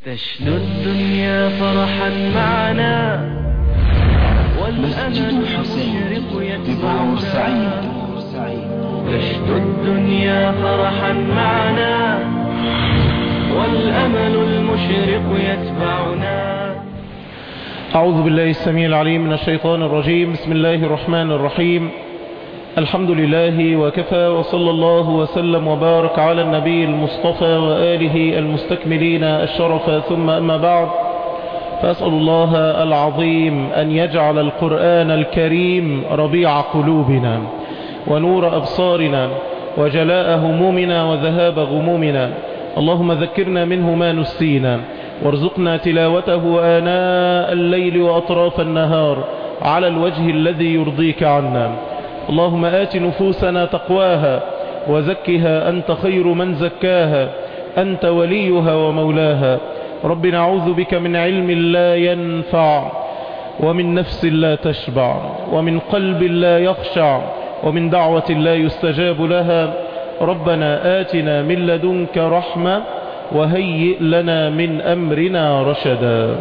تشنو الدنيا فرحا معنا مسجد والأمل الحسين المشرق ببعور سعيد يتبعنا تشنو الدنيا فرحا معنا والأمل المشرق يتبعنا أعوذ بالله السميع العليم من الشيطان الرجيم بسم الله الرحمن الرحيم الحمد لله وكفى وصلى الله وسلم وبارك على النبي المصطفى وآله المستكملين الشرف ثم أما بعد فأسأل الله العظيم أن يجعل القرآن الكريم ربيع قلوبنا ونور أبصارنا وجلاء همومنا وذهاب غمومنا اللهم ذكرنا منه ما نسينا وارزقنا تلاوته آناء الليل وأطراف النهار على الوجه الذي يرضيك عنا اللهم آت نفوسنا تقواها وزكها أنت خير من زكاها أنت وليها ومولاها رب نعوذ بك من علم لا ينفع ومن نفس لا تشبع ومن قلب لا يخشع ومن دعوة لا يستجاب لها ربنا آتنا من لدنك رحمة وهيئ لنا من أمرنا رشدا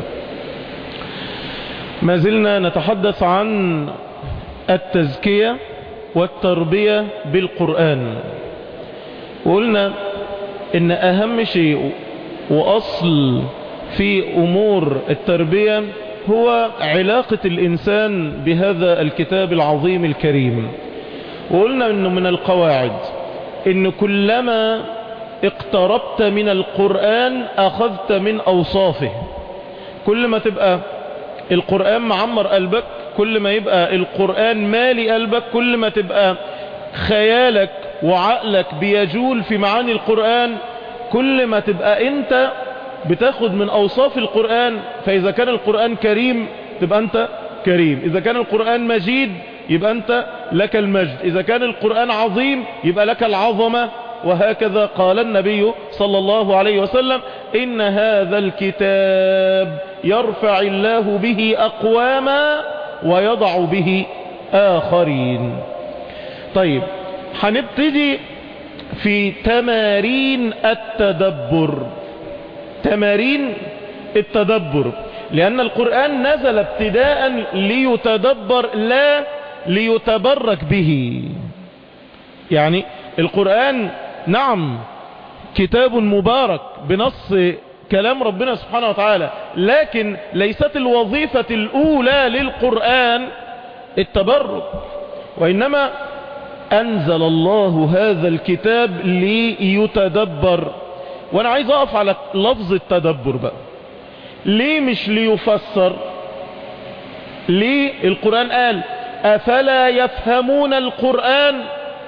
ما زلنا نتحدث عن التزكية والتربية بالقرآن وقلنا ان اهم شيء واصل في امور التربية هو علاقة الانسان بهذا الكتاب العظيم الكريم وقلنا انه من القواعد ان كلما اقتربت من القرآن اخذت من اوصافه كل ما تبقى القرآن معمر قلبك كل ما يبقى القرآن مالي قلبك كل ما تبقى خيالك وعقلك بيجول في معاني القرآن كل ما تبقى انت بتاخد من اوصاف القرآن فاذا كان القرآن كريم تبقى انت كريم اذا كان القرآن مجيد يبقى انت لك المجد اذا كان القرآن عظيم يبقى لك العظمة وهكذا قال النبي صلى الله عليه وسلم إن هذا الكتاب يرفع الله به أقواما ويضع به آخرين طيب هنبتدي في تمارين التدبر تمارين التدبر لأن القرآن نزل ابتداء ليتدبر لا ليتبرك به يعني القرآن نعم كتاب مبارك بنص كلام ربنا سبحانه وتعالى لكن ليست الوظيفة الأولى للقرآن التبرك وإنما أنزل الله هذا الكتاب ليتدبر وأنا عايز أقف على لفظ التدبر بقى ليه مش ليفسر ليه القرآن قال أفلا يفهمون القرآن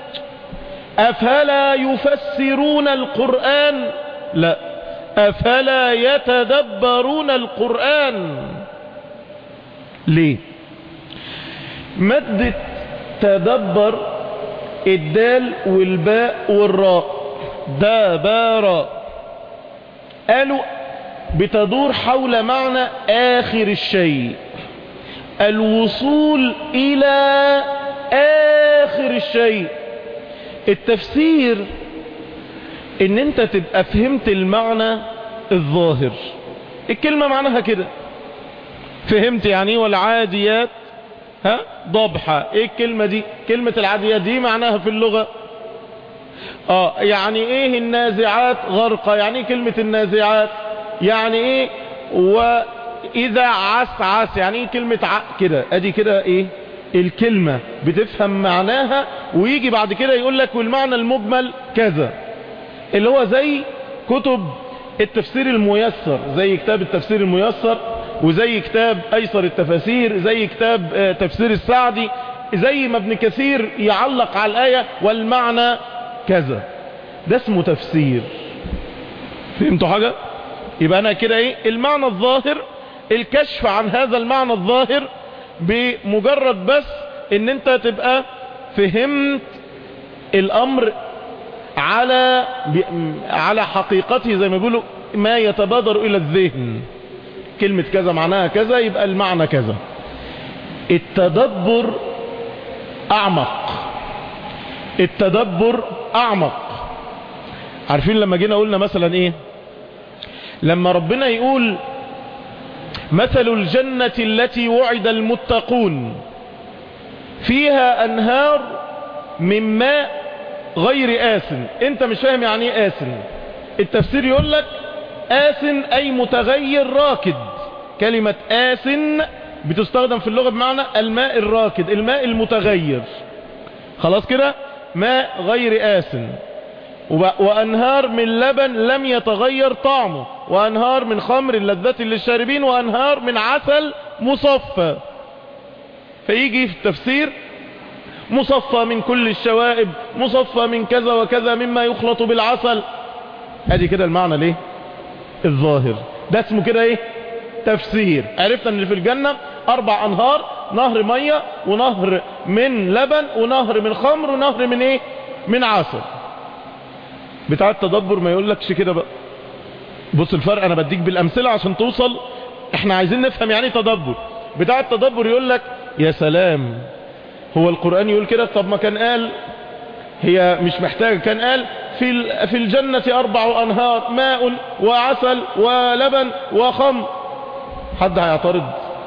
أفلا يفسرون القرآن لا أفلا يتدبرون القرآن ليه مادة تدبر الدال والباء والراء دبارا قالوا بتدور حول معنى آخر الشيء الوصول إلى آخر الشيء التفسير ان انت تبقى فهمت المعنى الظاهر الكلمة معناها كده فهمت يعني والعاديات ها ضبحة ايه الكلمة دي كلمة العاديات دي معناها في اللغة اه يعني ايه النازعات غرقة يعني ايه كلمة النازعات يعني ايه واذا عس عس يعني ايه كلمة ع... كده ادي كده ايه الكلمة بتفهم معناها ويجي بعد كده يقول لك والمعنى المجمل كذا اللي هو زي كتب التفسير الميسر زي كتاب التفسير الميسر وزي كتاب ايسر التفاسير زي كتاب تفسير السعدي زي ما ابن كثير يعلق على الآية والمعنى كذا ده اسمه تفسير فهمتوا حاجة يبقى انا كده ايه المعنى الظاهر الكشف عن هذا المعنى الظاهر بمجرد بس ان انت تبقى فهمت الامر على على حقيقته زي ما بيقولوا ما يتبادر الى الذهن كلمة كذا معناها كذا يبقى المعنى كذا التدبر اعمق التدبر اعمق عارفين لما جينا قلنا مثلا ايه لما ربنا يقول مثل الجنة التي وعد المتقون فيها أنهار من ماء غير آسن انت مش فاهم يعني ايه آسن التفسير يقول لك آسن أي متغير راكد كلمة آسن بتستخدم في اللغة بمعنى الماء الراكد الماء المتغير خلاص كده ماء غير آسن وأنهار من لبن لم يتغير طعمه وأنهار من خمر لذة للشاربين وأنهار من عسل مصفى فيجي في التفسير مصفى من كل الشوائب مصفى من كذا وكذا مما يخلط بالعسل ادي كده المعنى ليه الظاهر ده اسمه كده ايه تفسير عرفنا ان في الجنة اربع انهار نهر مية ونهر من لبن ونهر من خمر ونهر من ايه من عسل بتاع التدبر ما يقولكش كده بقى بص الفرق انا بديك بالامثلة عشان توصل احنا عايزين نفهم يعني تدبر بتاع التدبر يقولك يا سلام هو القرآن يقول كده طب ما كان قال هي مش محتاجة كان قال في في الجنة أربع أنهار ماء وعسل ولبن وخمر حد هيعترض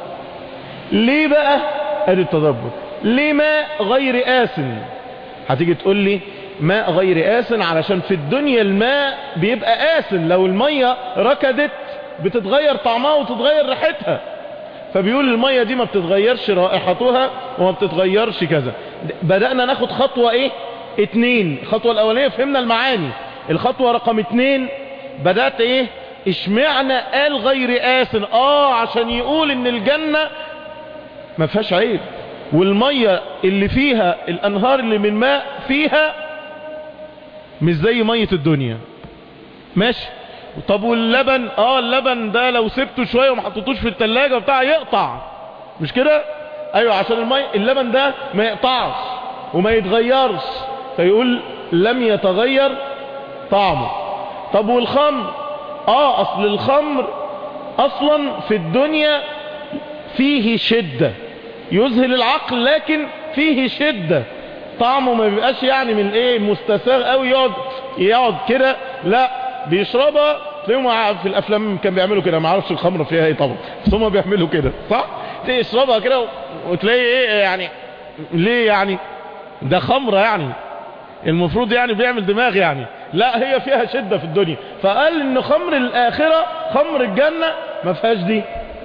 ليه بقى ادي التدبر ليه ماء غير آسن هتيجي تقول لي ماء غير آسن علشان في الدنيا الماء بيبقى آسن لو المية ركدت بتتغير طعمها وتتغير ريحتها فبيقول المية دي ما بتتغيرش رائحتها وما بتتغيرش كذا بدأنا ناخد خطوة ايه اتنين الخطوة الاولانية فهمنا المعاني الخطوة رقم اتنين بدأت ايه اشمعنى قال غير آسن اه عشان يقول ان الجنة ما فيهاش عيب والمية اللي فيها الانهار اللي من ماء فيها مش زي مية الدنيا ماشي طب واللبن اه اللبن ده لو سبته شوية وما حطيتوش في التلاجة بتاع يقطع مش كده ايوه عشان المي اللبن ده ما يقطعش وما يتغيرش فيقول لم يتغير طعمه طب والخمر اه اصل الخمر اصلا في الدنيا فيه شدة يذهل العقل لكن فيه شدة طعمه ما بيبقاش يعني من ايه مستساغ قوي يقعد يقعد كده لا بيشربها تلاقيهم في الافلام كان بيعملوا كده ما اعرفش الخمر فيها ايه طبعا بس هم بيعملوا كده صح تشربها كده وتلاقي ايه يعني ليه يعني ده خمره يعني المفروض يعني بيعمل دماغ يعني لا هي فيها شدة في الدنيا فقال ان خمر الاخرة خمر الجنة ما فيهاش دي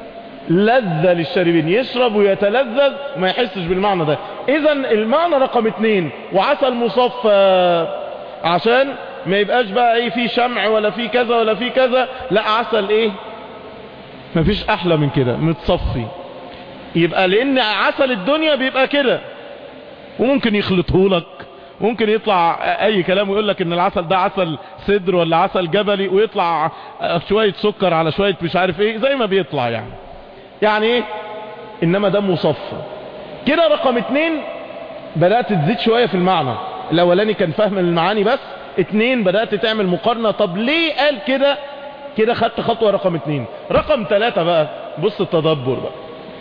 لذة للشاربين يشرب ويتلذذ وما يحسش بالمعنى ده اذا المعنى رقم اتنين وعسل مصفى عشان ما يبقاش بقى ايه في شمع ولا في كذا ولا في كذا لا عسل ايه ما فيش احلى من كده متصفي يبقى لان عسل الدنيا بيبقى كده وممكن يخلطه لك ممكن يطلع اي كلام ويقول لك ان العسل ده عسل صدر ولا عسل جبلي ويطلع شوية سكر على شوية مش عارف ايه زي ما بيطلع يعني يعني ايه انما ده مصفى كده رقم اتنين بدأت تزيد شوية في المعنى الاولاني كان فهم المعاني بس اتنين بدأت تعمل مقارنة طب ليه قال كده كده خدت خطوة رقم اتنين رقم تلاتة بقى بص التدبر بقى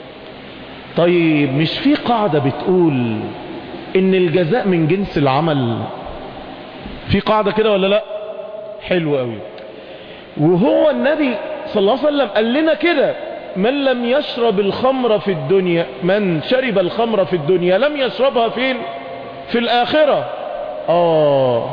طيب مش في قاعدة بتقول ان الجزاء من جنس العمل في قاعدة كده ولا لا حلو قوي وهو النبي صلى الله عليه وسلم قال لنا كده من لم يشرب الخمر في الدنيا من شرب الخمر في الدنيا لم يشربها فين في الآخرة آه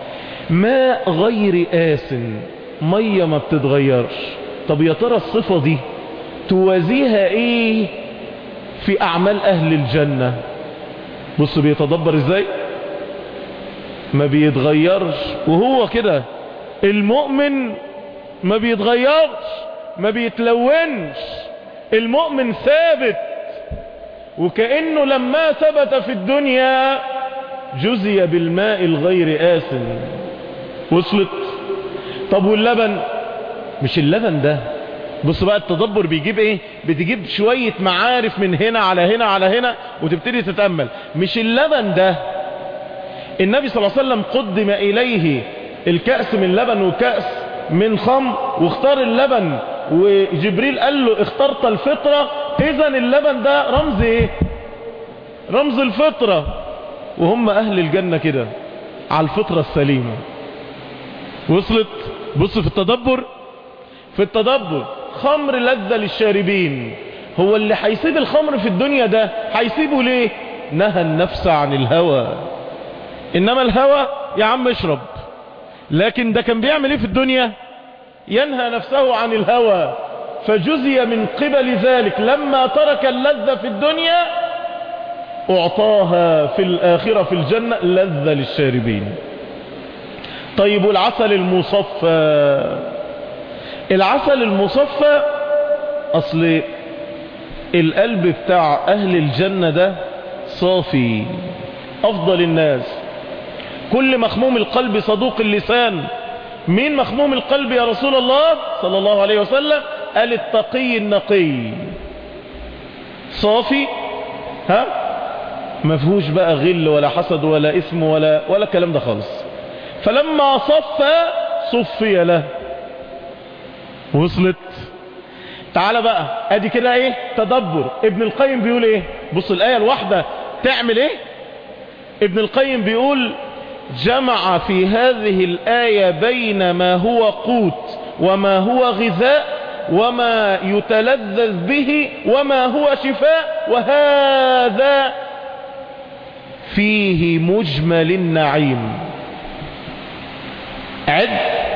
ماء غير آسن مية ما بتتغيرش طب يا ترى الصفة دي توازيها ايه في اعمال اهل الجنة بص بيتدبر ازاي ما بيتغيرش وهو كده المؤمن ما بيتغيرش ما بيتلونش المؤمن ثابت وكأنه لما ثبت في الدنيا جزي بالماء الغير آسن وصلت طب واللبن مش اللبن ده بص بقى التدبر بيجيب ايه بتجيب شوية معارف من هنا على هنا على هنا وتبتدي تتأمل مش اللبن ده النبي صلى الله عليه وسلم قدم اليه الكأس من لبن وكأس من خمر واختار اللبن وجبريل قال له اخترت الفطرة اذا اللبن ده رمز ايه رمز الفطرة وهم اهل الجنة كده على الفطرة السليمة وصلت بص في التدبر في التدبر خمر لذة للشاربين هو اللي هيسيب الخمر في الدنيا ده هيسيبه ليه نهى النفس عن الهوى انما الهوى يا عم اشرب لكن ده كان بيعمل ايه في الدنيا ينهى نفسه عن الهوى فجزي من قبل ذلك لما ترك اللذة في الدنيا اعطاها في الاخرة في الجنة لذة للشاربين طيب والعسل المصفى العسل المصفى اصل القلب بتاع اهل الجنة ده صافي افضل الناس كل مخموم القلب صدوق اللسان مين مخموم القلب يا رسول الله صلى الله عليه وسلم قال التقي النقي صافي ها ما فيهوش بقى غل ولا حسد ولا اسم ولا ولا الكلام ده خالص فلما صفى صفي له وصلت تعال بقى ادي كده ايه تدبر ابن القيم بيقول ايه بص الايه الواحده تعمل ايه ابن القيم بيقول جمع في هذه الآية بين ما هو قوت وما هو غذاء وما يتلذذ به وما هو شفاء وهذا فيه مجمل النعيم عد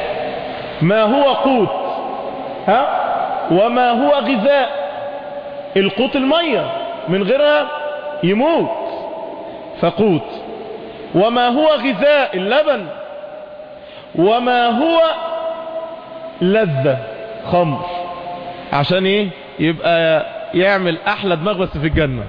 ما هو قوت ها وما هو غذاء القوت المية من غيرها يموت فقوت وما هو غذاء اللبن وما هو لذة خمر عشان ايه يبقى يعمل احلى دماغ بس في الجنة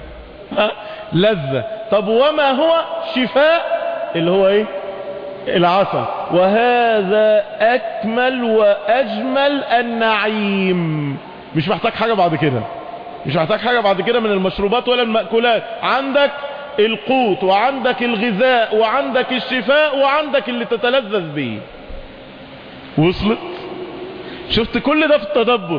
لذة طب وما هو شفاء اللي هو ايه العسل وهذا اكمل واجمل النعيم مش محتاج حاجة بعد كده مش محتاج حاجة بعد كده من المشروبات ولا المأكولات عندك القوت وعندك الغذاء وعندك الشفاء وعندك اللي تتلذذ به وصلت شفت كل ده في التدبر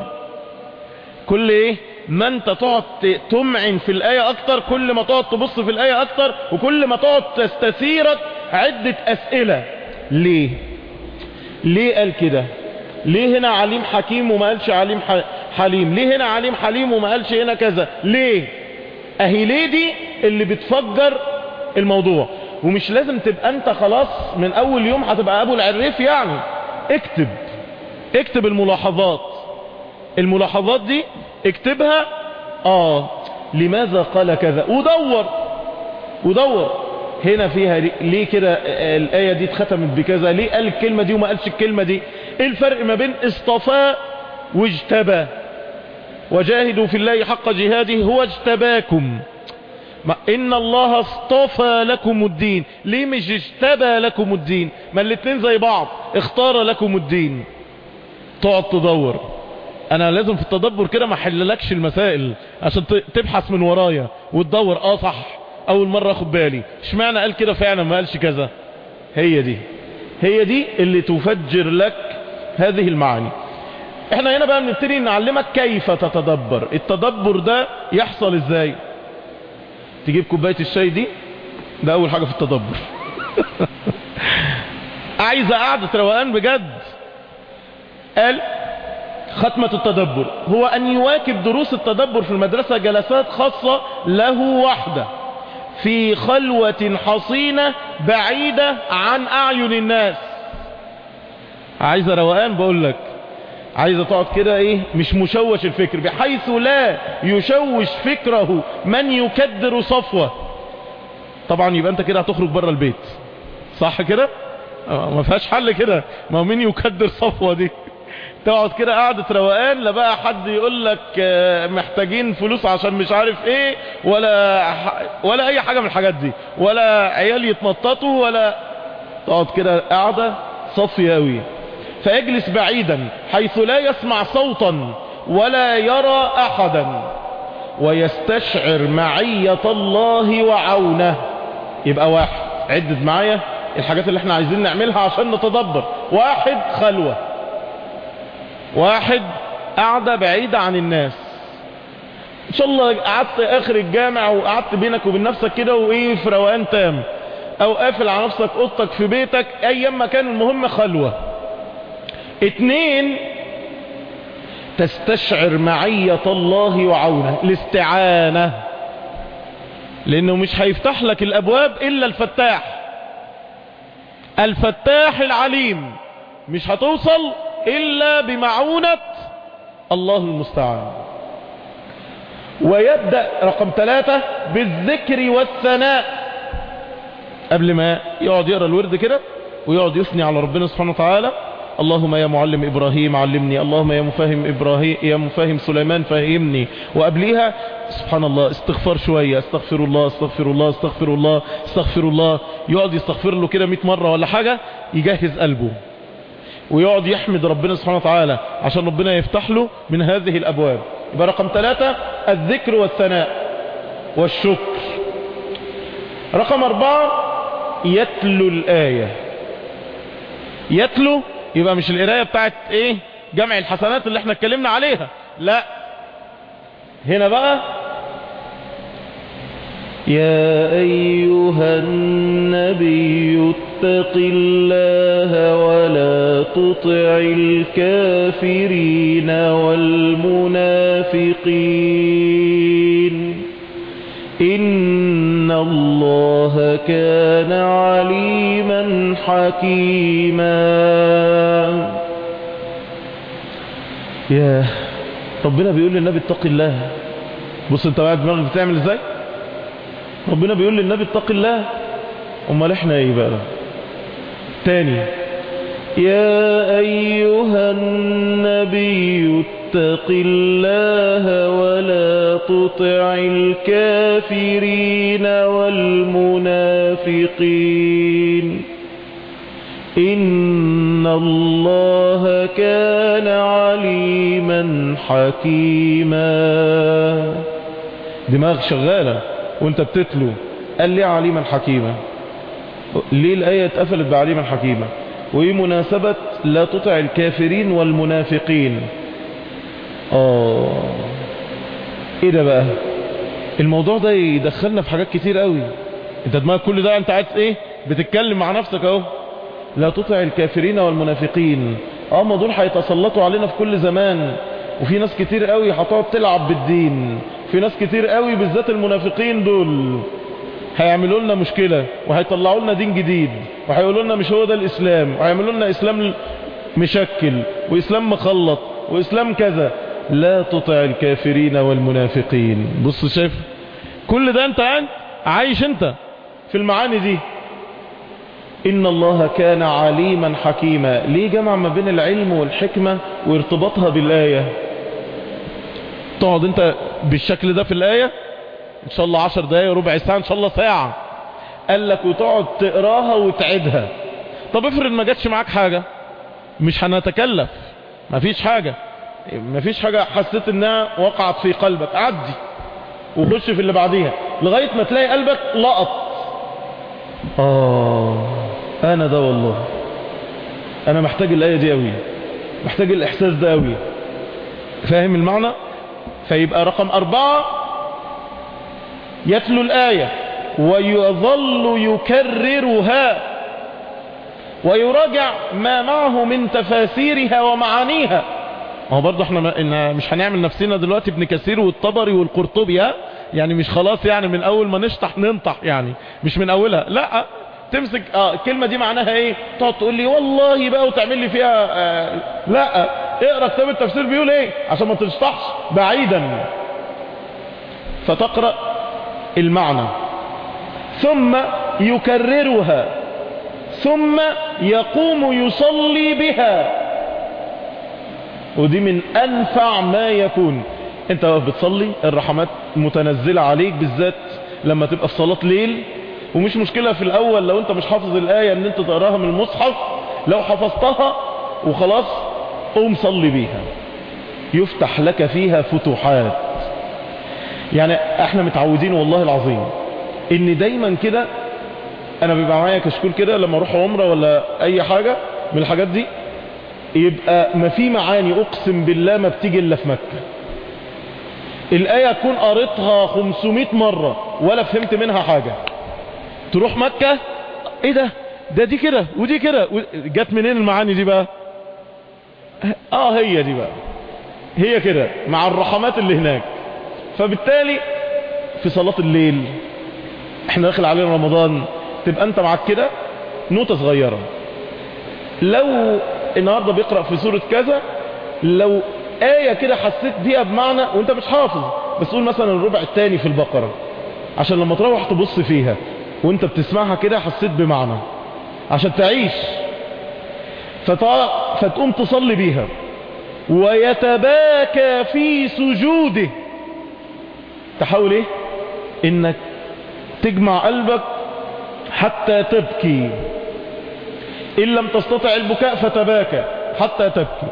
كل ايه ما انت تقعد تمعن في الآية اكتر كل ما تقعد تبص في الآية اكتر وكل ما تقعد تستثيرك عدة اسئلة ليه ليه قال كده ليه هنا عليم حكيم وما قالش عليم حليم ليه هنا عليم حليم وما قالش هنا كذا ليه اهي ليه دي اللي بتفجر الموضوع ومش لازم تبقى انت خلاص من اول يوم هتبقى ابو العريف يعني اكتب اكتب الملاحظات الملاحظات دي اكتبها اه لماذا قال كذا ودور ودور هنا فيها ليه كده الآية دي اتختمت بكذا ليه قال الكلمة دي وما قالش الكلمة دي ايه الفرق ما بين اصطفى واجتبى وجاهدوا في الله حق جهاده هو اجتباكم ما ان الله اصطفى لكم الدين ليه مش اجتبى لكم الدين ما الاتنين زي بعض اختار لكم الدين تقعد تدور انا لازم في التدبر كده ما احللكش المسائل عشان تبحث من ورايا وتدور اه صح اول مرة اخد بالي اشمعنى قال كده فعلا ما قالش كذا هي دي هي دي اللي تفجر لك هذه المعاني احنا هنا بقى بنبتدي نعلمك كيف تتدبر التدبر ده يحصل ازاي تجيب كوباية الشاي دي ده اول حاجة في التدبر عايزة قعدة روقان بجد قال ختمة التدبر هو ان يواكب دروس التدبر في المدرسة جلسات خاصة له وحده في خلوة حصينة بعيدة عن اعين الناس عايزة روقان بقول لك عايزة تقعد كده ايه مش مشوش الفكر بحيث لا يشوش فكره من يكدر صفوة طبعا يبقى انت كده هتخرج بره البيت صح كده ما فيهاش حل كده ما مين يكدر صفوة دي تقعد كده قعدة روقان لا بقى حد يقول لك محتاجين فلوس عشان مش عارف ايه ولا ولا اي حاجة من الحاجات دي ولا عيال يتنططوا ولا تقعد كده قاعدة صفية قوي فيجلس بعيدا حيث لا يسمع صوتا ولا يرى احدا ويستشعر معية الله وعونه يبقى واحد عدد معايا الحاجات اللي احنا عايزين نعملها عشان نتدبر واحد خلوة واحد قاعدة بعيدة عن الناس ان شاء الله قعدت اخر الجامع وقعدت بينك وبين نفسك كده وايه في روقان تام او قافل على نفسك اوضتك في بيتك ايام ما كان المهم خلوة اتنين تستشعر معية الله وعونه الاستعانة لانه مش هيفتح لك الابواب الا الفتاح الفتاح العليم مش هتوصل الا بمعونة الله المستعان ويبدأ رقم ثلاثة بالذكر والثناء قبل ما يقعد يقرأ الورد كده ويقعد يثني على ربنا سبحانه وتعالى اللهم يا معلم إبراهيم علمني اللهم يا مفهم إبراهيم يا مفهم سليمان فهمني وقبليها سبحان الله استغفار شوية استغفر الله استغفر الله استغفر الله استغفر الله يقعد يستغفر له كده 100 مرة ولا حاجة يجهز قلبه ويقعد يحمد ربنا سبحانه وتعالى عشان ربنا يفتح له من هذه الأبواب يبقى رقم ثلاثة الذكر والثناء والشكر رقم أربعة يتلو الآية يتلو يبقى مش القراية بتاعت ايه جمع الحسنات اللي احنا اتكلمنا عليها لا هنا بقى يا أيها النبي اتق الله ولا تطع الكافرين والمنافقين إن الله كان عليما حكيما يا ربنا بيقول للنبي اتق الله بص انت قاعد دماغك بتعمل ازاي ربنا بيقول للنبي اتق الله امال احنا ايه بقى تاني يا ايها النبي اتق الله ولا تطع الكافرين والمنافقين إن الله كان عليما حكيما دماغ شغالة وانت بتتلو قال لي عليما حكيما ليه الآية اتقفلت بعليما حكيما وايه مناسبة لا تطع الكافرين والمنافقين اه ايه ده بقى الموضوع ده يدخلنا في حاجات كتير قوي انت دماغك كل ده انت عايز ايه بتتكلم مع نفسك اهو لا تطع الكافرين والمنافقين اه ما دول هيتسلطوا علينا في كل زمان وفي ناس كتير قوي هتقعد تلعب بالدين في ناس كتير قوي بالذات المنافقين دول هيعملوا لنا مشكلة وهيطلعوا لنا دين جديد وهيقولوا لنا مش هو ده الاسلام وهيعملوا لنا اسلام مشكل واسلام مخلط واسلام كذا لا تطع الكافرين والمنافقين بص شايف كل ده انت قاعد عايش انت في المعاني دي إن الله كان عليما حكيما ليه جمع ما بين العلم والحكمة وارتباطها بالآية تقعد انت بالشكل ده في الآية ان شاء الله عشر دقايق ربع ساعة ان شاء الله ساعة قال لك وتقعد تقراها وتعيدها طب افرض ما جاتش معاك حاجة مش هنتكلف مفيش حاجة مفيش حاجة حسيت انها وقعت في قلبك عدي وخش في اللي بعديها لغاية ما تلاقي قلبك لقط آه أنا ده والله أنا محتاج الآية دي أوي محتاج الإحساس ده أوي فاهم المعنى فيبقى رقم أربعة يتلو الآية ويظل يكررها ويراجع ما معه من تفاسيرها ومعانيها ما هو برضه احنا ما إن مش هنعمل نفسنا دلوقتي ابن كثير والطبري والقرطبي ها يعني مش خلاص يعني من اول ما نشطح ننطح يعني مش من اولها لا تمسك اه الكلمة دي معناها ايه تقعد تقول لي والله بقى وتعمل لي فيها آه لا اقرا كتاب التفسير بيقول ايه عشان ما تشطحش بعيدا فتقرأ المعنى ثم يكررها ثم يقوم يصلي بها ودي من انفع ما يكون انت بتصلي الرحمات متنزلة عليك بالذات لما تبقى في صلاة ليل ومش مشكلة في الاول لو انت مش حافظ الاية ان انت تقراها من المصحف لو حفظتها وخلاص قوم صلي بيها يفتح لك فيها فتوحات يعني احنا متعودين والله العظيم ان دايما كده انا بيبقى معايا كشكول كده لما اروح عمرة ولا اي حاجة من الحاجات دي يبقى ما في معاني اقسم بالله ما بتيجي الا في مكة الآية تكون قريتها 500 مرة ولا فهمت منها حاجة تروح مكة ايه ده ده دي كده ودي كده جت منين المعاني دي بقى اه هي دي بقى هي كده مع الرحمات اللي هناك فبالتالي في صلاة الليل احنا داخل علينا رمضان تبقى انت معاك كده نوتة صغيرة لو النهاردة بيقرأ في سورة كذا لو آية كده حسيت بيها بمعنى وانت مش حافظ بس قول مثلا الربع الثاني في البقرة عشان لما تروح تبص فيها وانت بتسمعها كده حسيت بمعنى عشان تعيش فتا... فتقوم تصلي بيها ويتباكى في سجوده تحاول ايه انك تجمع قلبك حتى تبكي ان لم تستطع البكاء فتباكى حتى تبكي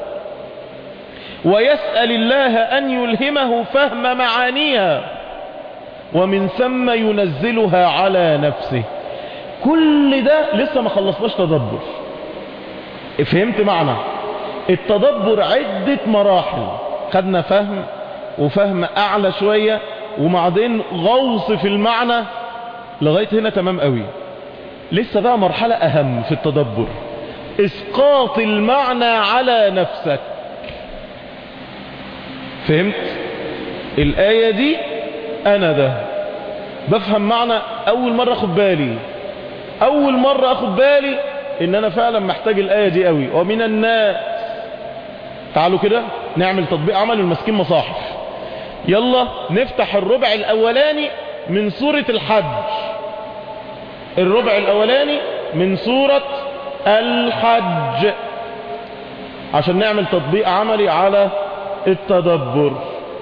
ويسأل الله ان يلهمه فهم معانيها ومن ثم ينزلها على نفسه كل ده لسه ما خلصناش تدبر فهمت معنى التدبر عدة مراحل خدنا فهم وفهم اعلى شوية وبعدين غوص في المعنى لغاية هنا تمام قوي لسه بقى مرحلة اهم في التدبر اسقاط المعنى على نفسك فهمت الآية دي انا ده بفهم معنى اول مرة اخد بالي اول مرة اخد بالي ان انا فعلا محتاج الاية دي قوي ومن الناس تعالوا كده نعمل تطبيق عمل المسكين مصاحف يلا نفتح الربع الاولاني من سورة الحج الربع الاولاني من سورة الحج عشان نعمل تطبيق عملي على التدبر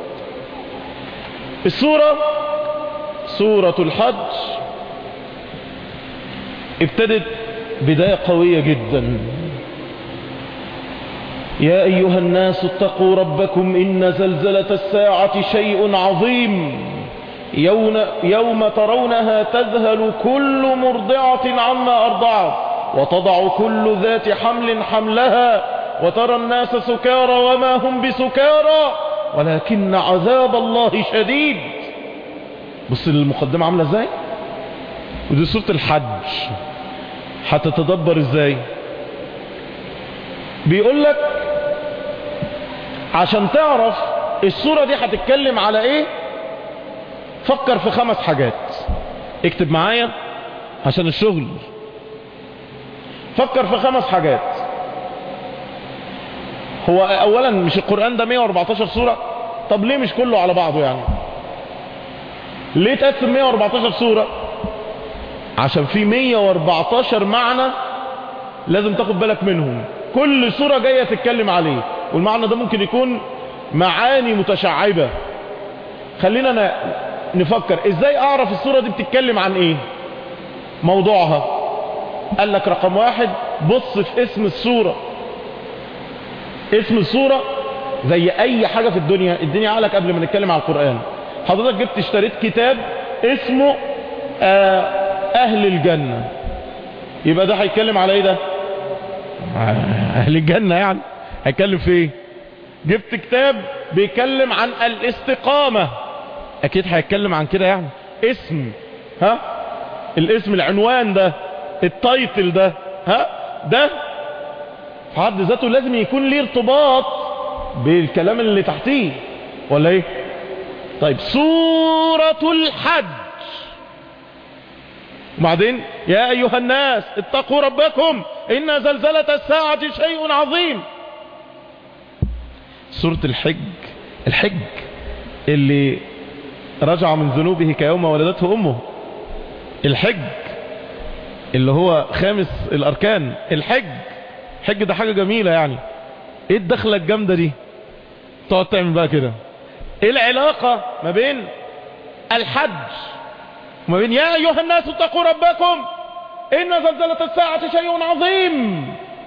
السورة سورة الحج ابتدت بداية قوية جدا يا أيها الناس اتقوا ربكم إن زلزلة الساعة شيء عظيم يوم, يوم ترونها تذهل كل مرضعة عما أرضعت وتضع كل ذات حمل حملها وترى الناس سكارى وما هم بسكارى ولكن عذاب الله شديد بص المقدمة عاملة ازاي ودي سورة الحج هتتدبر ازاي بيقول لك عشان تعرف السورة دي هتتكلم على ايه فكر في خمس حاجات اكتب معايا عشان الشغل فكر في خمس حاجات هو اولا مش القرآن ده 114 سورة طب ليه مش كله على بعضه يعني ليه تقسم 114 سورة عشان في 114 معنى لازم تاخد بالك منهم كل سورة جاية تتكلم عليه والمعنى ده ممكن يكون معاني متشعبة خلينا نفكر ازاي اعرف السورة دي بتتكلم عن ايه موضوعها قال لك رقم واحد بص في اسم السورة اسم السورة زي اي حاجة في الدنيا الدنيا عقلك قبل ما نتكلم على القرآن حضرتك جبت اشتريت كتاب اسمه آه اهل الجنة يبقى ده هيتكلم على ايه ده اهل الجنة يعني هيتكلم في ايه جبت كتاب بيتكلم عن الاستقامة اكيد هيتكلم عن كده يعني اسم ها الاسم العنوان ده التايتل ده ها ده في حد ذاته لازم يكون ليه ارتباط بالكلام اللي تحتيه ولا ايه طيب سورة الحج وبعدين يا ايها الناس اتقوا ربكم ان زلزلة الساعة شيء عظيم سورة الحج الحج اللي رجع من ذنوبه كيوم ولدته امه الحج اللي هو خامس الاركان الحج الحج ده حاجة جميلة يعني ايه الدخلة الجامدة دي تقعد تعمل بقى كده ايه العلاقة ما بين الحج وما بين يا ايها الناس اتقوا ربكم ان زلزلة الساعة شيء عظيم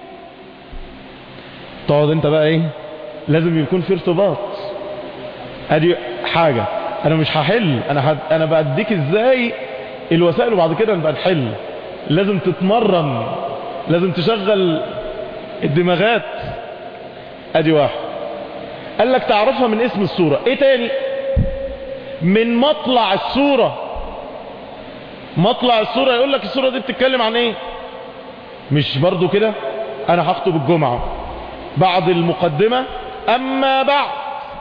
تقعد انت بقى ايه لازم يكون في ارتباط ادي حاجة انا مش هحل انا هد... انا بديك ازاي الوسائل وبعد كده نبقى نحل لازم تتمرن لازم تشغل الدماغات ادي واحد قال لك تعرفها من اسم السورة ايه تاني من مطلع السورة مطلع السورة يقول لك السورة دي بتتكلم عن ايه مش برضو كده انا هخطب الجمعة بعد المقدمة اما بعد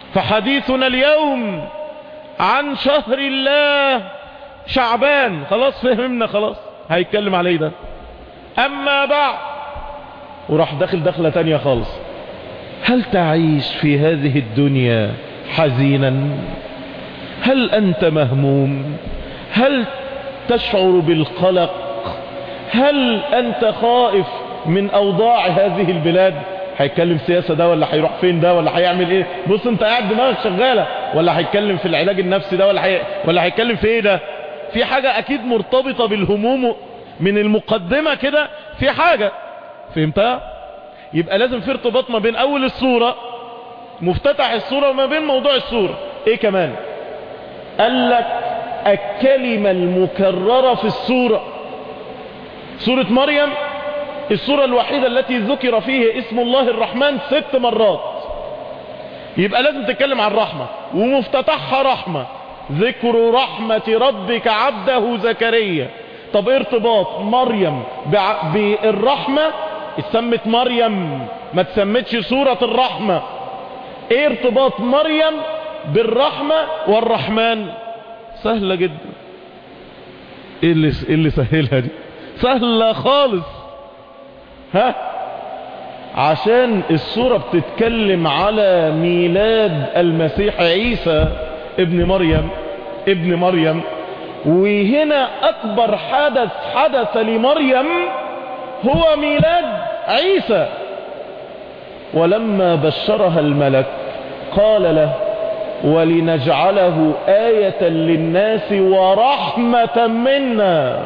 فحديثنا اليوم عن شهر الله شعبان خلاص فهمنا خلاص هيتكلم عليه ده اما بعد وراح داخل دخلة تانية خالص هل تعيش في هذه الدنيا حزينا هل انت مهموم هل تشعر بالقلق هل انت خائف من اوضاع هذه البلاد هيتكلم سياسة ده ولا هيروح فين ده ولا هيعمل ايه بص انت قاعد دماغك شغالة ولا هيتكلم في العلاج النفسي ده ولا هي... ولا هيتكلم في ايه ده في حاجة اكيد مرتبطة بالهموم من المقدمة كده في حاجة فهمتها يبقى لازم في ارتباط ما بين اول الصورة مفتتح الصورة وما بين موضوع الصورة ايه كمان قال لك الكلمة المكررة في الصورة سورة مريم السورة الوحيدة التي ذكر فيه اسم الله الرحمن ست مرات يبقى لازم تتكلم عن رحمة ومفتتحها رحمة ذكر رحمة ربك عبده زكريا طب ارتباط مريم بع- بالرحمة اتسمت مريم ما تسمتش سورة الرحمة ايه ارتباط مريم بالرحمة والرحمن سهلة جدا ايه اللي, إيه اللي سهلها دي سهلة خالص ها عشان السورة بتتكلم على ميلاد المسيح عيسى ابن مريم ابن مريم وهنا اكبر حدث حدث لمريم هو ميلاد عيسى ولما بشرها الملك قال له ولنجعله آية للناس ورحمة منا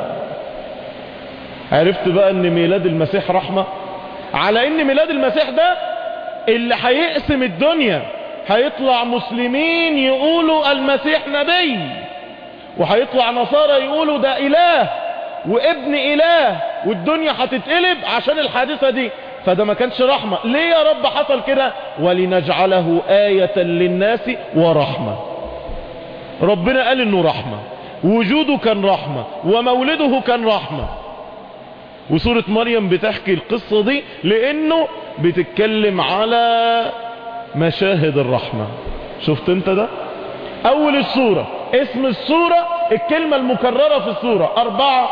عرفت بقى ان ميلاد المسيح رحمة على ان ميلاد المسيح ده اللي هيقسم الدنيا هيطلع مسلمين يقولوا المسيح نبي وهيطلع نصارى يقولوا ده اله وابن اله والدنيا هتتقلب عشان الحادثة دي فده ما كانش رحمة ليه يا رب حصل كده ولنجعله آية للناس ورحمة ربنا قال انه رحمة وجوده كان رحمة ومولده كان رحمة وسورة مريم بتحكي القصة دي لانه بتتكلم على مشاهد الرحمة شفت انت ده اول السورة اسم السورة الكلمة المكررة في السورة اربعة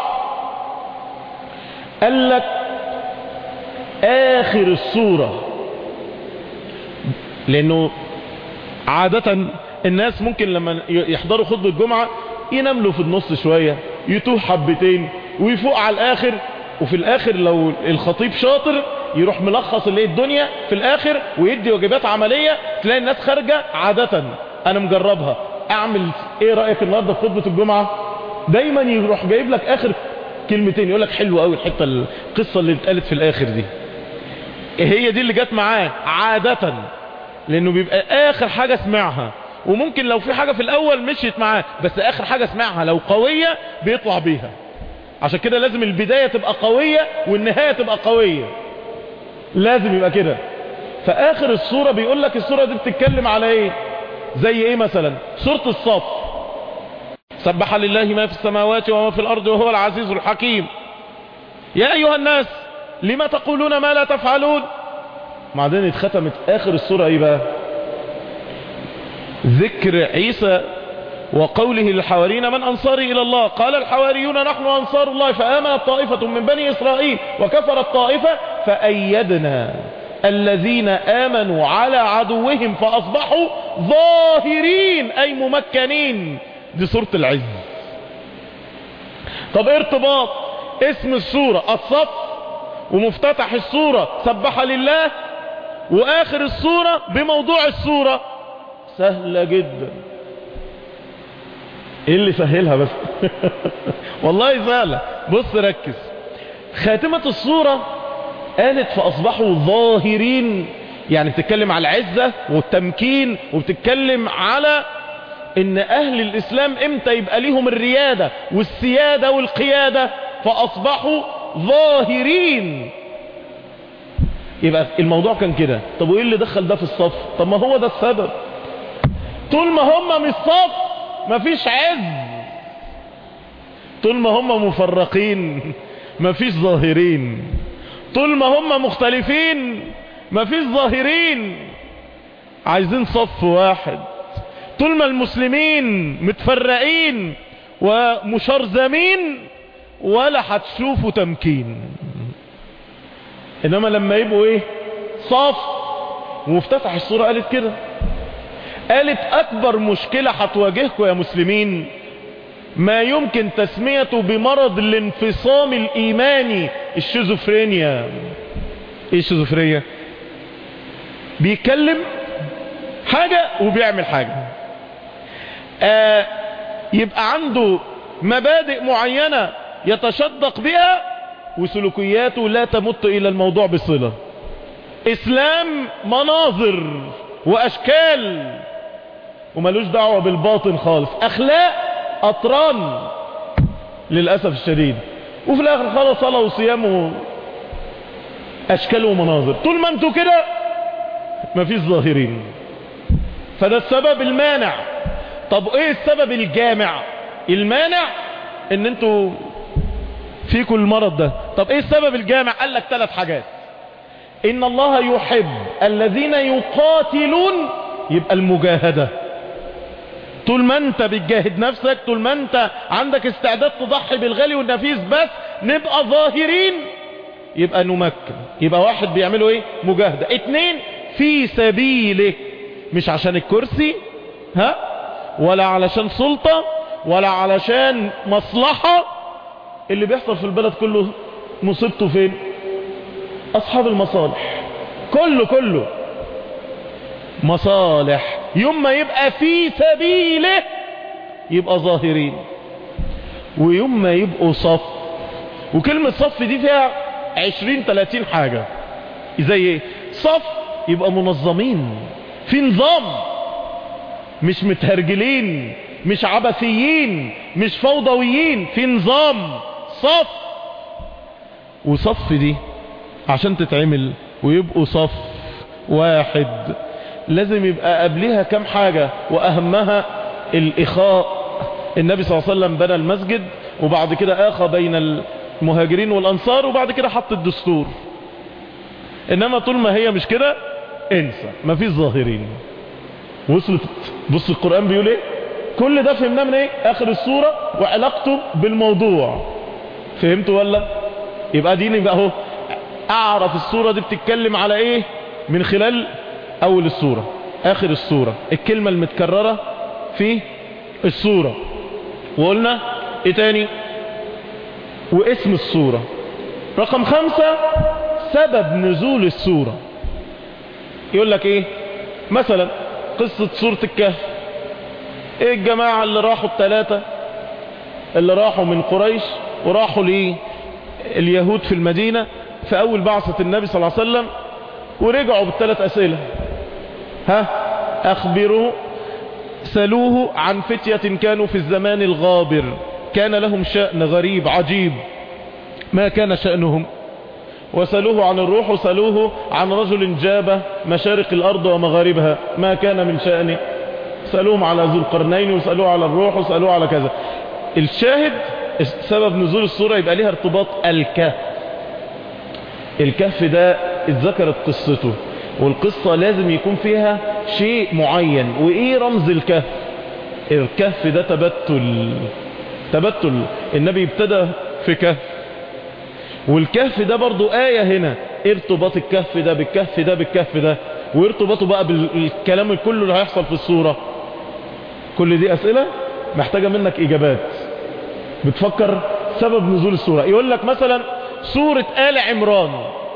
قال لك اخر السورة لانه عادة الناس ممكن لما يحضروا خطبة الجمعة يناملوا في النص شوية يتوه حبتين ويفوق على الاخر وفي الاخر لو الخطيب شاطر يروح ملخص اللي هي الدنيا في الاخر ويدي واجبات عملية تلاقي الناس خارجة عادة انا مجربها اعمل ايه رأيك النهاردة في خطبة الجمعة دايما يروح جايب لك اخر كلمتين يقول لك حلو قوي الحتة القصة اللي اتقالت في الاخر دي هي دي اللي جت معاه عادة لانه بيبقى اخر حاجة سمعها وممكن لو في حاجة في الاول مشيت معاه بس اخر حاجة سمعها لو قوية بيطلع بيها عشان كده لازم البداية تبقى قوية والنهاية تبقى قوية لازم يبقى كده فاخر الصورة بيقول لك الصورة دي بتتكلم على ايه زي ايه مثلا سورة الصف سبح لله ما في السماوات وما في الارض وهو العزيز الحكيم يا ايها الناس لما تقولون ما لا تفعلون بعدين اتختمت اخر السورة ايه بقى ذكر عيسى وقوله للحواريين من أنصاري إلى الله قال الحواريون نحن أنصار الله فآمنت طائفة من بني إسرائيل وكفرت طائفة فأيدنا الذين آمنوا على عدوهم فأصبحوا ظاهرين أي ممكنين دي سورة العز طب ارتباط اسم السورة الصف ومفتتح السورة سبح لله وآخر السورة بموضوع السورة سهلة جدا ايه اللي سهلها بس والله سهلة بص ركز خاتمة الصورة قالت فأصبحوا ظاهرين يعني بتتكلم على العزة والتمكين وبتتكلم على ان اهل الاسلام امتى يبقى ليهم الريادة والسيادة والقيادة فاصبحوا ظاهرين يبقى الموضوع كان كده طب وايه اللي دخل ده في الصف طب ما هو ده السبب طول ما هم مش صف مفيش عز طول ما هم مفرقين مفيش ظاهرين طول ما هم مختلفين مفيش ظاهرين عايزين صف واحد طول ما المسلمين متفرقين ومشرذمين ولا هتشوفوا تمكين انما لما يبقوا ايه صف ومفتتح الصورة قالت كده قالت اكبر مشكلة هتواجهكم يا مسلمين ما يمكن تسميته بمرض الانفصام الايماني الشيزوفرينيا ايه الشيزوفرينيا بيتكلم حاجة وبيعمل حاجة آه يبقى عنده مبادئ معينة يتشدق بها وسلوكياته لا تمت الى الموضوع بصلة اسلام مناظر واشكال وملوش دعوة بالباطن خالص اخلاق اطران للأسف الشديد وفي الاخر خلاص صلاة وصيام اشكال ومناظر طول ما انتوا كده مفيش ظاهرين فده السبب المانع طب ايه السبب الجامع المانع ان انتوا فيكم المرض ده طب ايه السبب الجامع قال لك ثلاث حاجات ان الله يحب الذين يقاتلون يبقى المجاهدة طول ما انت بتجاهد نفسك طول ما انت عندك استعداد تضحي بالغالي والنفيس بس نبقى ظاهرين يبقى نمكن يبقى واحد بيعملوا ايه مجاهدة اتنين في سبيله مش عشان الكرسي ها ولا علشان سلطة ولا علشان مصلحة اللي بيحصل في البلد كله مصيبته فين اصحاب المصالح كله كله مصالح يوم ما يبقى في سبيله يبقى ظاهرين ويوم ما يبقوا صف وكلمة صف دي فيها عشرين تلاتين حاجة زي ايه صف يبقى منظمين في نظام مش متهرجلين مش عبثيين مش فوضويين في نظام صف وصف دي عشان تتعمل ويبقوا صف واحد لازم يبقى قبلها كم حاجة واهمها الاخاء النبي صلى الله عليه وسلم بنى المسجد وبعد كده اخى بين المهاجرين والانصار وبعد كده حط الدستور انما طول ما هي مش كده انسى مفيش ظاهرين وصلت بص القرآن بيقول ايه كل ده فهمناه من ايه اخر السورة وعلاقته بالموضوع فهمتوا ولا يبقى دي يبقى اهو اعرف السورة دي بتتكلم على ايه من خلال اول السورة اخر السورة الكلمة المتكررة في السورة وقلنا ايه تاني واسم السورة رقم خمسة سبب نزول السورة يقول لك ايه مثلا قصة سورة الكهف ايه الجماعة اللي راحوا الثلاثة اللي راحوا من قريش وراحوا لليهود في المدينة في اول بعثة النبي صلى الله عليه وسلم ورجعوا بالثلاث اسئلة ها اخبروا سلوه عن فتية كانوا في الزمان الغابر كان لهم شأن غريب عجيب ما كان شأنهم وسألوه عن الروح وسألوه عن رجل جاب مشارق الأرض ومغاربها ما كان من شأنه سألوهم على ذو القرنين وسألوه على الروح وسألوه على كذا الشاهد سبب نزول الصورة يبقى ليها ارتباط الكهف الكهف ده اتذكرت قصته والقصة لازم يكون فيها شيء معين وايه رمز الكهف الكهف ده تبتل تبتل النبي ابتدى في كهف والكهف ده برضو آية هنا ارتباط الكهف ده بالكهف ده بالكهف ده وارتباطه بقى بالكلام كله اللي هيحصل في الصورة كل دي أسئلة محتاجة منك إجابات بتفكر سبب نزول السورة يقول لك مثلا سورة آل عمران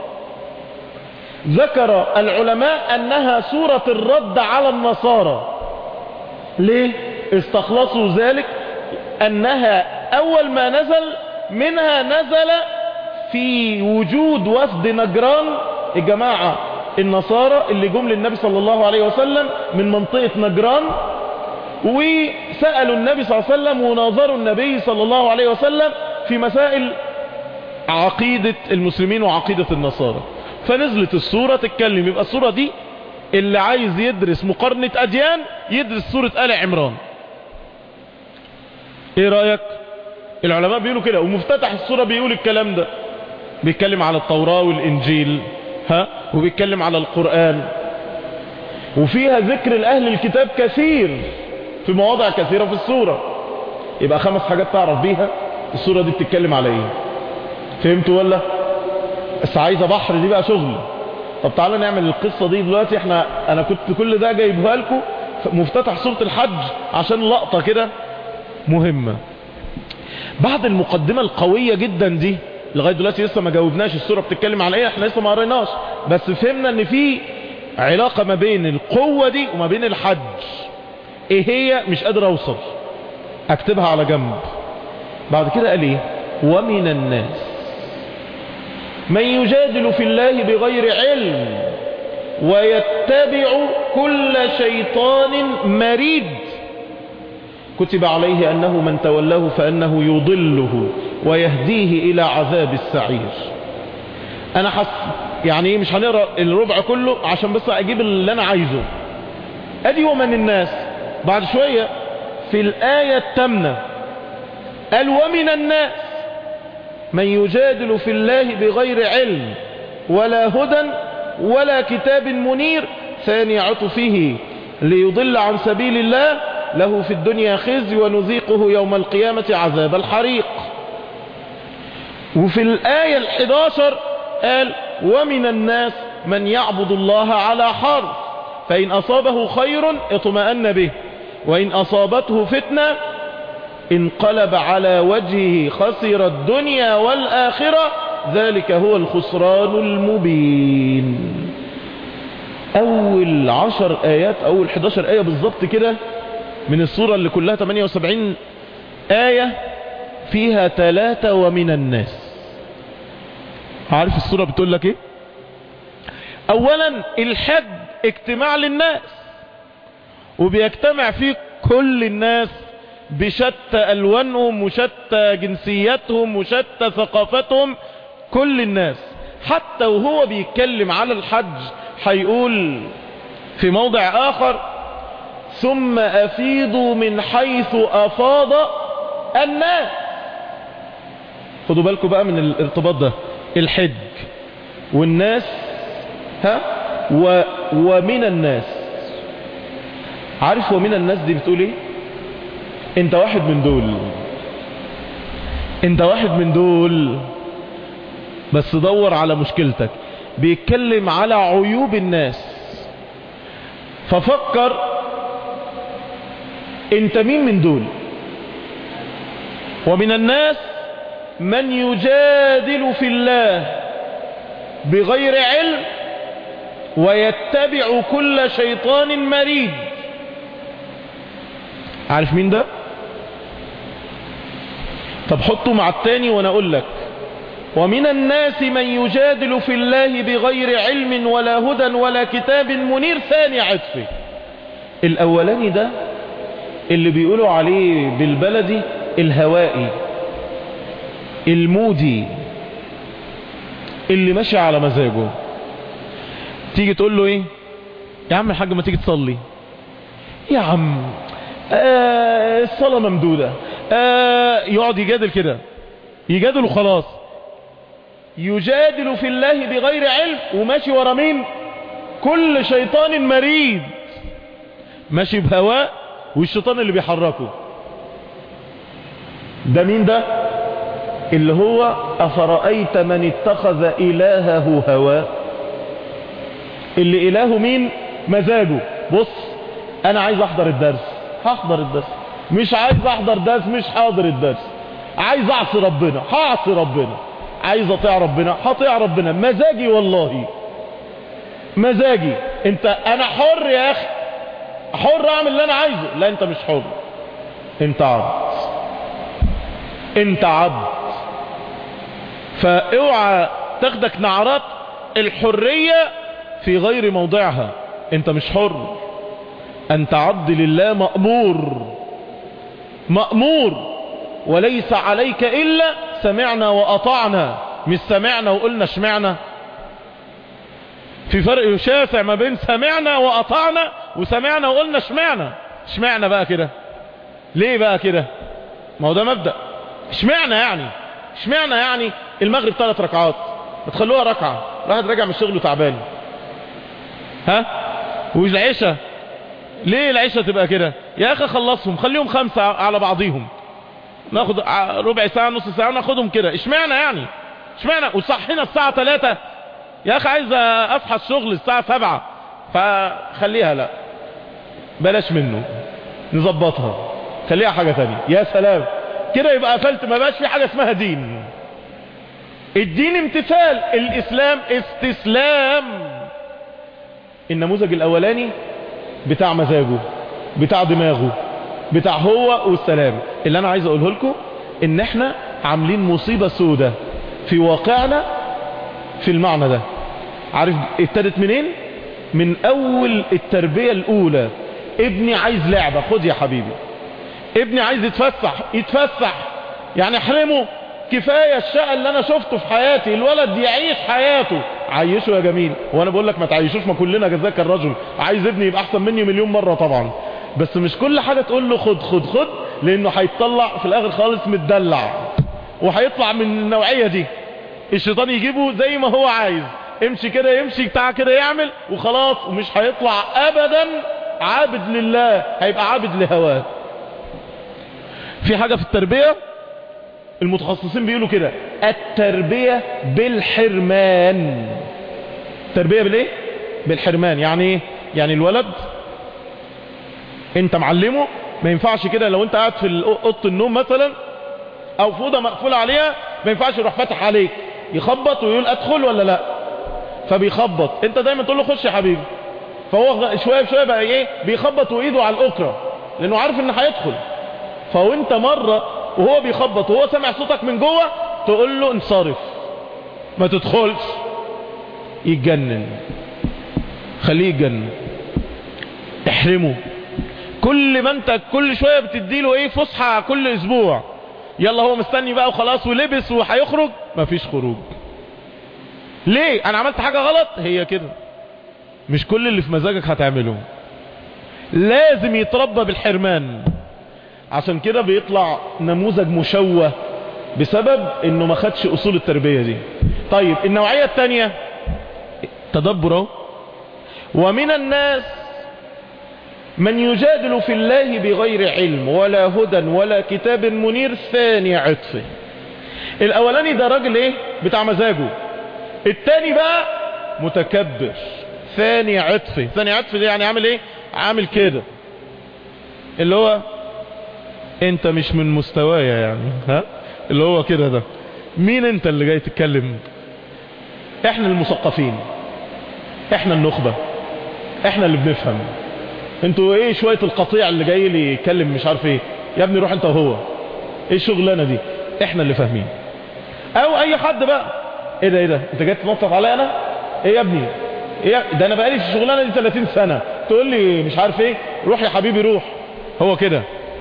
ذكر العلماء أنها سورة الرد على النصارى ليه استخلصوا ذلك أنها أول ما نزل منها نزل في وجود وفد نجران الجماعة النصارى اللي جم للنبي صلى الله عليه وسلم من منطقة نجران وسألوا النبي صلى الله عليه وسلم وناظروا النبي صلى الله عليه وسلم في مسائل عقيدة المسلمين وعقيدة النصارى فنزلت السورة تتكلم يبقى السورة دي اللي عايز يدرس مقارنة أديان يدرس سورة آل عمران ايه رأيك العلماء بيقولوا كده ومفتتح السورة بيقول الكلام ده بيتكلم على التوراة والإنجيل ها وبيتكلم على القرآن وفيها ذكر الأهل الكتاب كثير في مواضع كثيرة في السورة يبقى خمس حاجات تعرف بيها السورة دي بتتكلم على ايه فهمتوا ولا بس عايزة بحر دي بقى شغل طب تعالى نعمل القصة دي دلوقتي احنا انا كنت كل ده جايبها لكم مفتتح سورة الحج عشان لقطة كده مهمة بعد المقدمة القوية جدا دي لغاية دلوقتي لسه ما جاوبناش السورة بتتكلم على ايه احنا لسه ما قريناش بس فهمنا ان في علاقة ما بين القوة دي وما بين الحج ايه هي مش قادر اوصل اكتبها على جنب بعد كده قال ايه ومن الناس من يجادل في الله بغير علم ويتبع كل شيطان مريد كتب عليه أنه من تولاه فأنه يضله ويهديه إلى عذاب السعير أنا حس يعني إيه مش هنقرأ الربع كله عشان بس أجيب اللي أنا عايزه أدي ومن الناس بعد شوية في الآية التامنة قال ومن الناس من يجادل في الله بغير علم ولا هدى ولا كتاب منير ثاني عطفه ليضل عن سبيل الله له في الدنيا خزي ونذيقه يوم القيامة عذاب الحريق وفي الآية الحداشر قال ومن الناس من يعبد الله على حرف فإن أصابه خير اطمأن به وإن أصابته فتنة انقلب على وجهه خسر الدنيا والآخرة ذلك هو الخسران المبين أول عشر آيات أول 11 آية بالظبط كده من السورة اللي كلها 78 آية فيها ثلاثة ومن الناس عارف السورة بتقول لك ايه اولا الحج اجتماع للناس وبيجتمع فيه كل الناس بشتى ألوانهم وشتى جنسياتهم وشتى ثقافتهم كل الناس حتى وهو بيتكلم على الحج هيقول في موضع آخر ثم أفيضوا من حيث أفاض الناس خدوا بالكم بقى من الارتباط ده الحج والناس ها و ومن الناس عارف ومن الناس دي بتقول ايه انت واحد من دول انت واحد من دول بس دور على مشكلتك بيتكلم على عيوب الناس ففكر انت مين من دول ومن الناس من يجادل في الله بغير علم ويتبع كل شيطان مريد عارف مين ده طب حطه مع التاني وانا اقول لك ومن الناس من يجادل في الله بغير علم ولا هدى ولا كتاب منير ثاني عطفه الاولاني ده اللي بيقولوا عليه بالبلدي الهوائي المودي اللي ماشي على مزاجه تيجي تقول له ايه يا عم الحاج ما تيجي تصلي يا عم آه الصلاة ممدودة آه يقعد يجادل كده يجادل وخلاص يجادل في الله بغير علم وماشي ورا مين كل شيطان مريد ماشي بهواء والشيطان اللي بيحركه ده مين ده اللي هو أفرأيت من اتخذ إلهه هواه اللي إلهه مين مزاجه بص أنا عايز أحضر الدرس هحضر الدرس مش عايز أحضر درس مش حاضر الدرس عايز أعصي ربنا هعصي ربنا عايز أطيع ربنا هطيع ربنا مزاجي والله مزاجي انت انا حر يا اخي حر اعمل اللي انا عايزه لا انت مش حر انت عبد انت عبد فاوعى تاخدك نعرات الحرية في غير موضعها انت مش حر انت عبد لله مأمور مأمور وليس عليك الا سمعنا واطعنا مش سمعنا وقلنا شمعنا في فرق شاسع ما بين سمعنا واطعنا وسمعنا وقلنا شمعنا شمعنا بقى كده ليه بقى كده ما هو ده مبدأ اشمعنا يعني اشمعنا يعني المغرب ثلاث ركعات ما تخلوها ركعة واحد راجع من الشغل وتعبان ها والعشاء ليه العشاء تبقى كده يا اخي خلصهم خليهم خمسة على بعضيهم ناخد ع- ربع ساعة نص ساعة ناخدهم كده اشمعنى يعني اشمعنى وصحينا الساعة 3 يا اخي عايز اصحى الشغل الساعة 7 فخليها لا بلاش منه نظبطها خليها حاجة تانية يا سلام كده يبقى قفلت ما بقاش في حاجة اسمها دين الدين امتثال الاسلام استسلام النموذج الاولاني بتاع مزاجه بتاع دماغه بتاع هو والسلام اللي انا عايز اقوله لكم ان احنا عاملين مصيبة سودة في واقعنا في المعنى ده عارف ابتدت منين من اول التربية الاولى ابني عايز لعبة خد يا حبيبي ابني عايز يتفسح يتفسح يعني احرمه كفاية الشقة اللي انا شفته في حياتي الولد يعيش حياته عيشه يا جميل وانا بقول لك ما تعيشوش ما كلنا جزاك الرجل عايز ابني يبقى احسن مني مليون مرة طبعا بس مش كل حاجة تقول له خد خد خد لانه هيتطلع في الاخر خالص متدلع وهيطلع من النوعية دي الشيطان يجيبه زي ما هو عايز امشي كده يمشي بتاع كده يعمل وخلاص ومش هيطلع ابدا عابد لله هيبقى عابد لهواه في حاجة في التربية المتخصصين بيقولوا كده التربية بالحرمان تربية بالايه بالحرمان يعني ايه يعني الولد انت معلمه ما ينفعش كده لو انت قاعد في اوضه النوم مثلا او في اوضه مقفوله عليها ما ينفعش يروح فاتح عليك يخبط ويقول ادخل ولا لا فبيخبط انت دايما تقول له خش يا حبيبي فهو شويه بشويه بقى ايه بيخبط وايده على الاكره لانه عارف ان هيدخل فوانت مره وهو بيخبط وهو سامع صوتك من جوه تقول له انصرف ما تدخلش يتجنن خليه يتجنن احرمه كل ما انت كل شوية بتديله ايه فسحة كل اسبوع يلا هو مستني بقى وخلاص ولبس وهيخرج مفيش خروج ليه انا عملت حاجة غلط هي كده مش كل اللي في مزاجك هتعمله لازم يتربى بالحرمان عشان كده بيطلع نموذج مشوه بسبب انه ما خدش اصول التربية دي طيب النوعية التانية تدبر اهو. ومن الناس من يجادل في الله بغير علم ولا هدى ولا كتاب منير ثاني عطفه الاولاني ده راجل ايه بتاع مزاجه التاني بقى متكبر ثاني عطفه ثاني عطفه ده يعني عامل ايه عامل كده اللي هو انت مش من مستوايا يعني ها اللي هو كده ده مين انت اللي جاي تتكلم احنا المثقفين احنا النخبة احنا اللي بنفهم انتوا ايه شوية القطيع اللي جاي لي يتكلم مش عارف ايه يا ابني روح انت وهو ايه الشغلانة دي احنا اللي فاهمين او اي حد بقى ايه ده ايه ده انت جاي تنطط عليا انا ايه يا ابني ايه ده انا بقالي في الشغلانة دي 30 سنة تقول لي مش عارف ايه روح يا حبيبي روح هو كده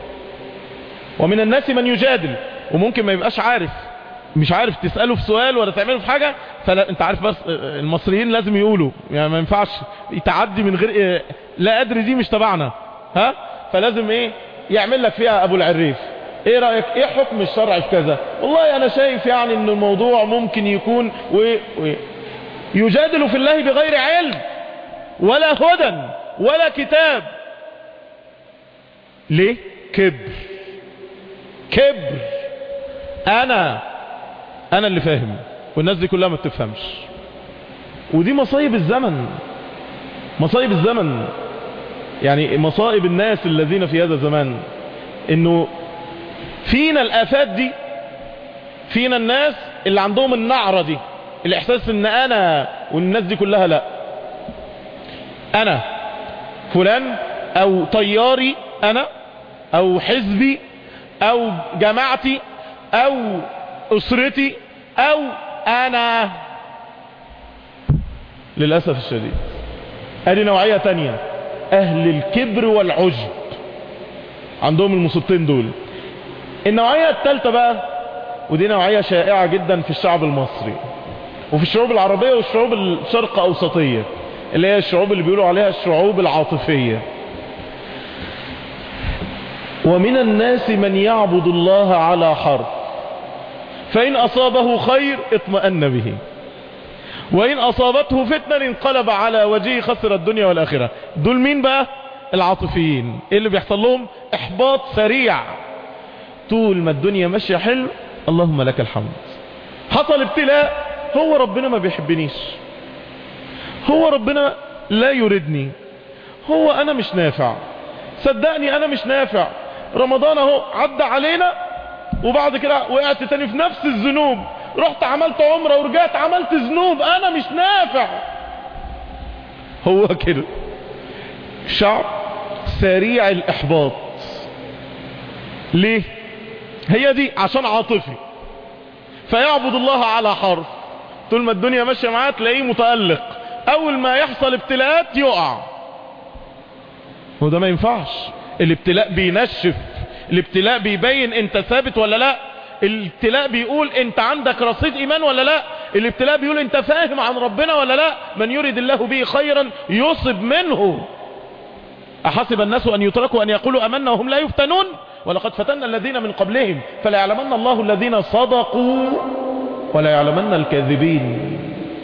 ومن الناس من يجادل وممكن ما يبقاش عارف مش عارف تسأله في سؤال ولا تعمله في حاجة فلا انت عارف بس المصريين لازم يقولوا يعني ما ينفعش يتعدي من غير ايه لا ادري دي مش تبعنا ها فلازم ايه يعمل لك فيها ابو العريف ايه رأيك ايه حكم الشرع في كذا والله انا شايف يعني ان الموضوع ممكن يكون و... و... يجادل في الله بغير علم ولا هدى ولا كتاب ليه كبر كبر انا انا اللي فاهم والناس دي كلها ما بتفهمش ودي مصايب الزمن مصايب الزمن يعني مصائب الناس الذين في هذا الزمان انه فينا الافات دي فينا الناس اللي عندهم النعرة دي الاحساس ان انا والناس دي كلها لا انا فلان او طياري انا او حزبي او جماعتي او اسرتي او انا للأسف الشديد ادي نوعية تانية اهل الكبر والعجب عندهم المصيبتين دول النوعية التالتة بقى ودي نوعية شائعة جدا في الشعب المصري وفي الشعوب العربية والشعوب الشرق اوسطية اللي هي الشعوب اللي بيقولوا عليها الشعوب العاطفية ومن الناس من يعبد الله على حرف فإن أصابه خير اطمأن به وإن أصابته فتنة انقلب على وجهه خسر الدنيا والآخرة دول مين بقى العاطفيين إيه اللي بيحصل لهم إحباط سريع طول ما الدنيا ماشية حلو اللهم لك الحمد حصل ابتلاء هو ربنا ما بيحبنيش هو ربنا لا يردني هو أنا مش نافع صدقني أنا مش نافع رمضان اهو عدى علينا وبعد كده وقعت تاني في نفس الذنوب رحت عملت عمره ورجعت عملت ذنوب انا مش نافع هو كده شعب سريع الاحباط ليه هي دي عشان عاطفي فيعبد الله على حرف طول ما الدنيا ماشيه معاه تلاقيه متالق اول ما يحصل ابتلاءات يقع وده ما ينفعش الابتلاء بينشف الابتلاء بيبين انت ثابت ولا لا الابتلاء بيقول انت عندك رصيد ايمان ولا لا الابتلاء بيقول انت فاهم عن ربنا ولا لا من يريد الله به خيرا يصب منه احسب الناس ان يتركوا ان يقولوا امنا وهم لا يفتنون ولقد فتنا الذين من قبلهم فلا يعلمن الله الذين صدقوا ولا يعلمن الكاذبين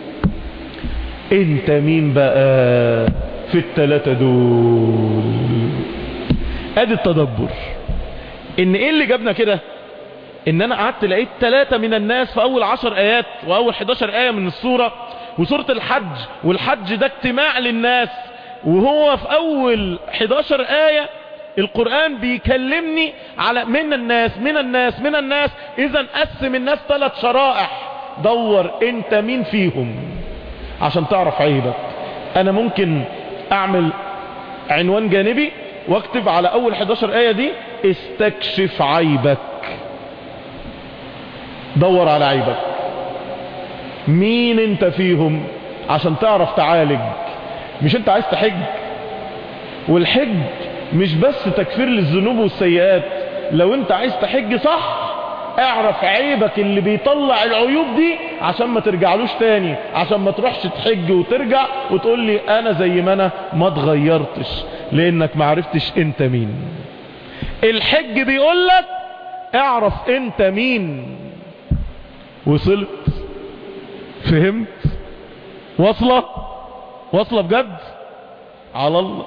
انت مين بقى في التلاتة دول ادي التدبر ان ايه اللي جابنا كده ان انا قعدت لقيت ثلاثة من الناس في اول عشر ايات واول 11 اية من السورة وسورة الحج والحج ده اجتماع للناس وهو في اول 11 اية القرآن بيكلمني على من الناس من الناس من الناس اذا قسم الناس ثلاث شرائح دور انت مين فيهم عشان تعرف عيبك انا ممكن اعمل عنوان جانبي واكتب على اول 11 ايه دي استكشف عيبك دور على عيبك مين انت فيهم عشان تعرف تعالج مش انت عايز تحج والحج مش بس تكفير للذنوب والسيئات لو انت عايز تحج صح اعرف عيبك اللي بيطلع العيوب دي عشان ما ترجعلوش تاني عشان ما تروحش تحج وترجع وتقول لي انا زي ما انا ما اتغيرتش لانك ما عرفتش انت مين الحج بيقول لك اعرف انت مين وصلت فهمت واصلة واصلة بجد على الله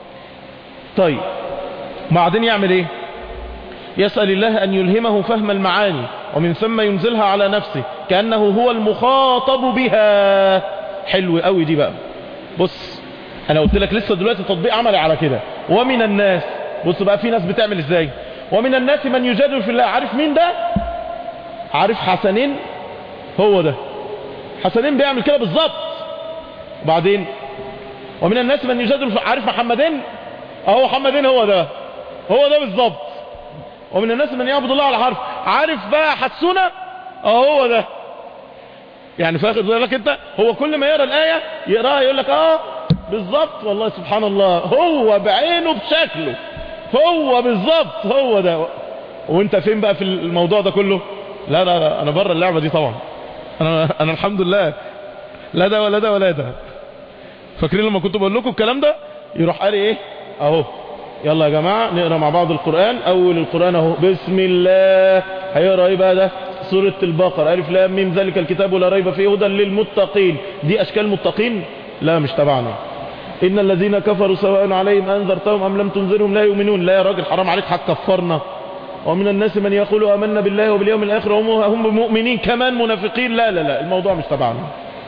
طيب بعدين يعمل ايه يسأل الله أن يلهمه فهم المعاني ومن ثم ينزلها على نفسه كأنه هو المخاطب بها حلو قوي دي بقى بص أنا قلت لك لسه دلوقتي تطبيق عملي على كده ومن الناس بص بقى في ناس بتعمل ازاي ومن الناس من يجادل في الله عارف مين ده عارف حسنين هو ده حسنين بيعمل كده بالظبط وبعدين ومن الناس من يجادل في عارف محمدين اهو محمدين هو ده هو ده بالظبط ومن الناس من يعبد الله على حرف عارف بقى حسونة اه هو ده يعني فاخد بالك انت هو كل ما يقرا الايه يقراها يقول لك اه بالظبط والله سبحان الله هو بعينه بشكله هو بالظبط هو ده وانت فين بقى في الموضوع ده كله لا لا, لا انا بره اللعبه دي طبعا انا انا الحمد لله لا ده ولا ده ولا ده فاكرين لما كنت بقول لكم الكلام ده يروح قاري ايه اهو يلا يا جماعة نقرأ مع بعض القرآن أول القرآن اهو بسم الله هيقرأ ايه بقى ده سورة البقرة ألف لام ميم ذلك الكتاب لا ريب فيه هدى للمتقين دي أشكال متقين لا مش تبعنا إن الذين كفروا سواء عليهم أنذرتهم أم لم تنذرهم لا يؤمنون لا يا راجل حرام عليك هتكفرنا ومن الناس من يقول آمنا بالله وباليوم الآخر وهم هم مؤمنين كمان منافقين لا لا لا الموضوع مش تبعنا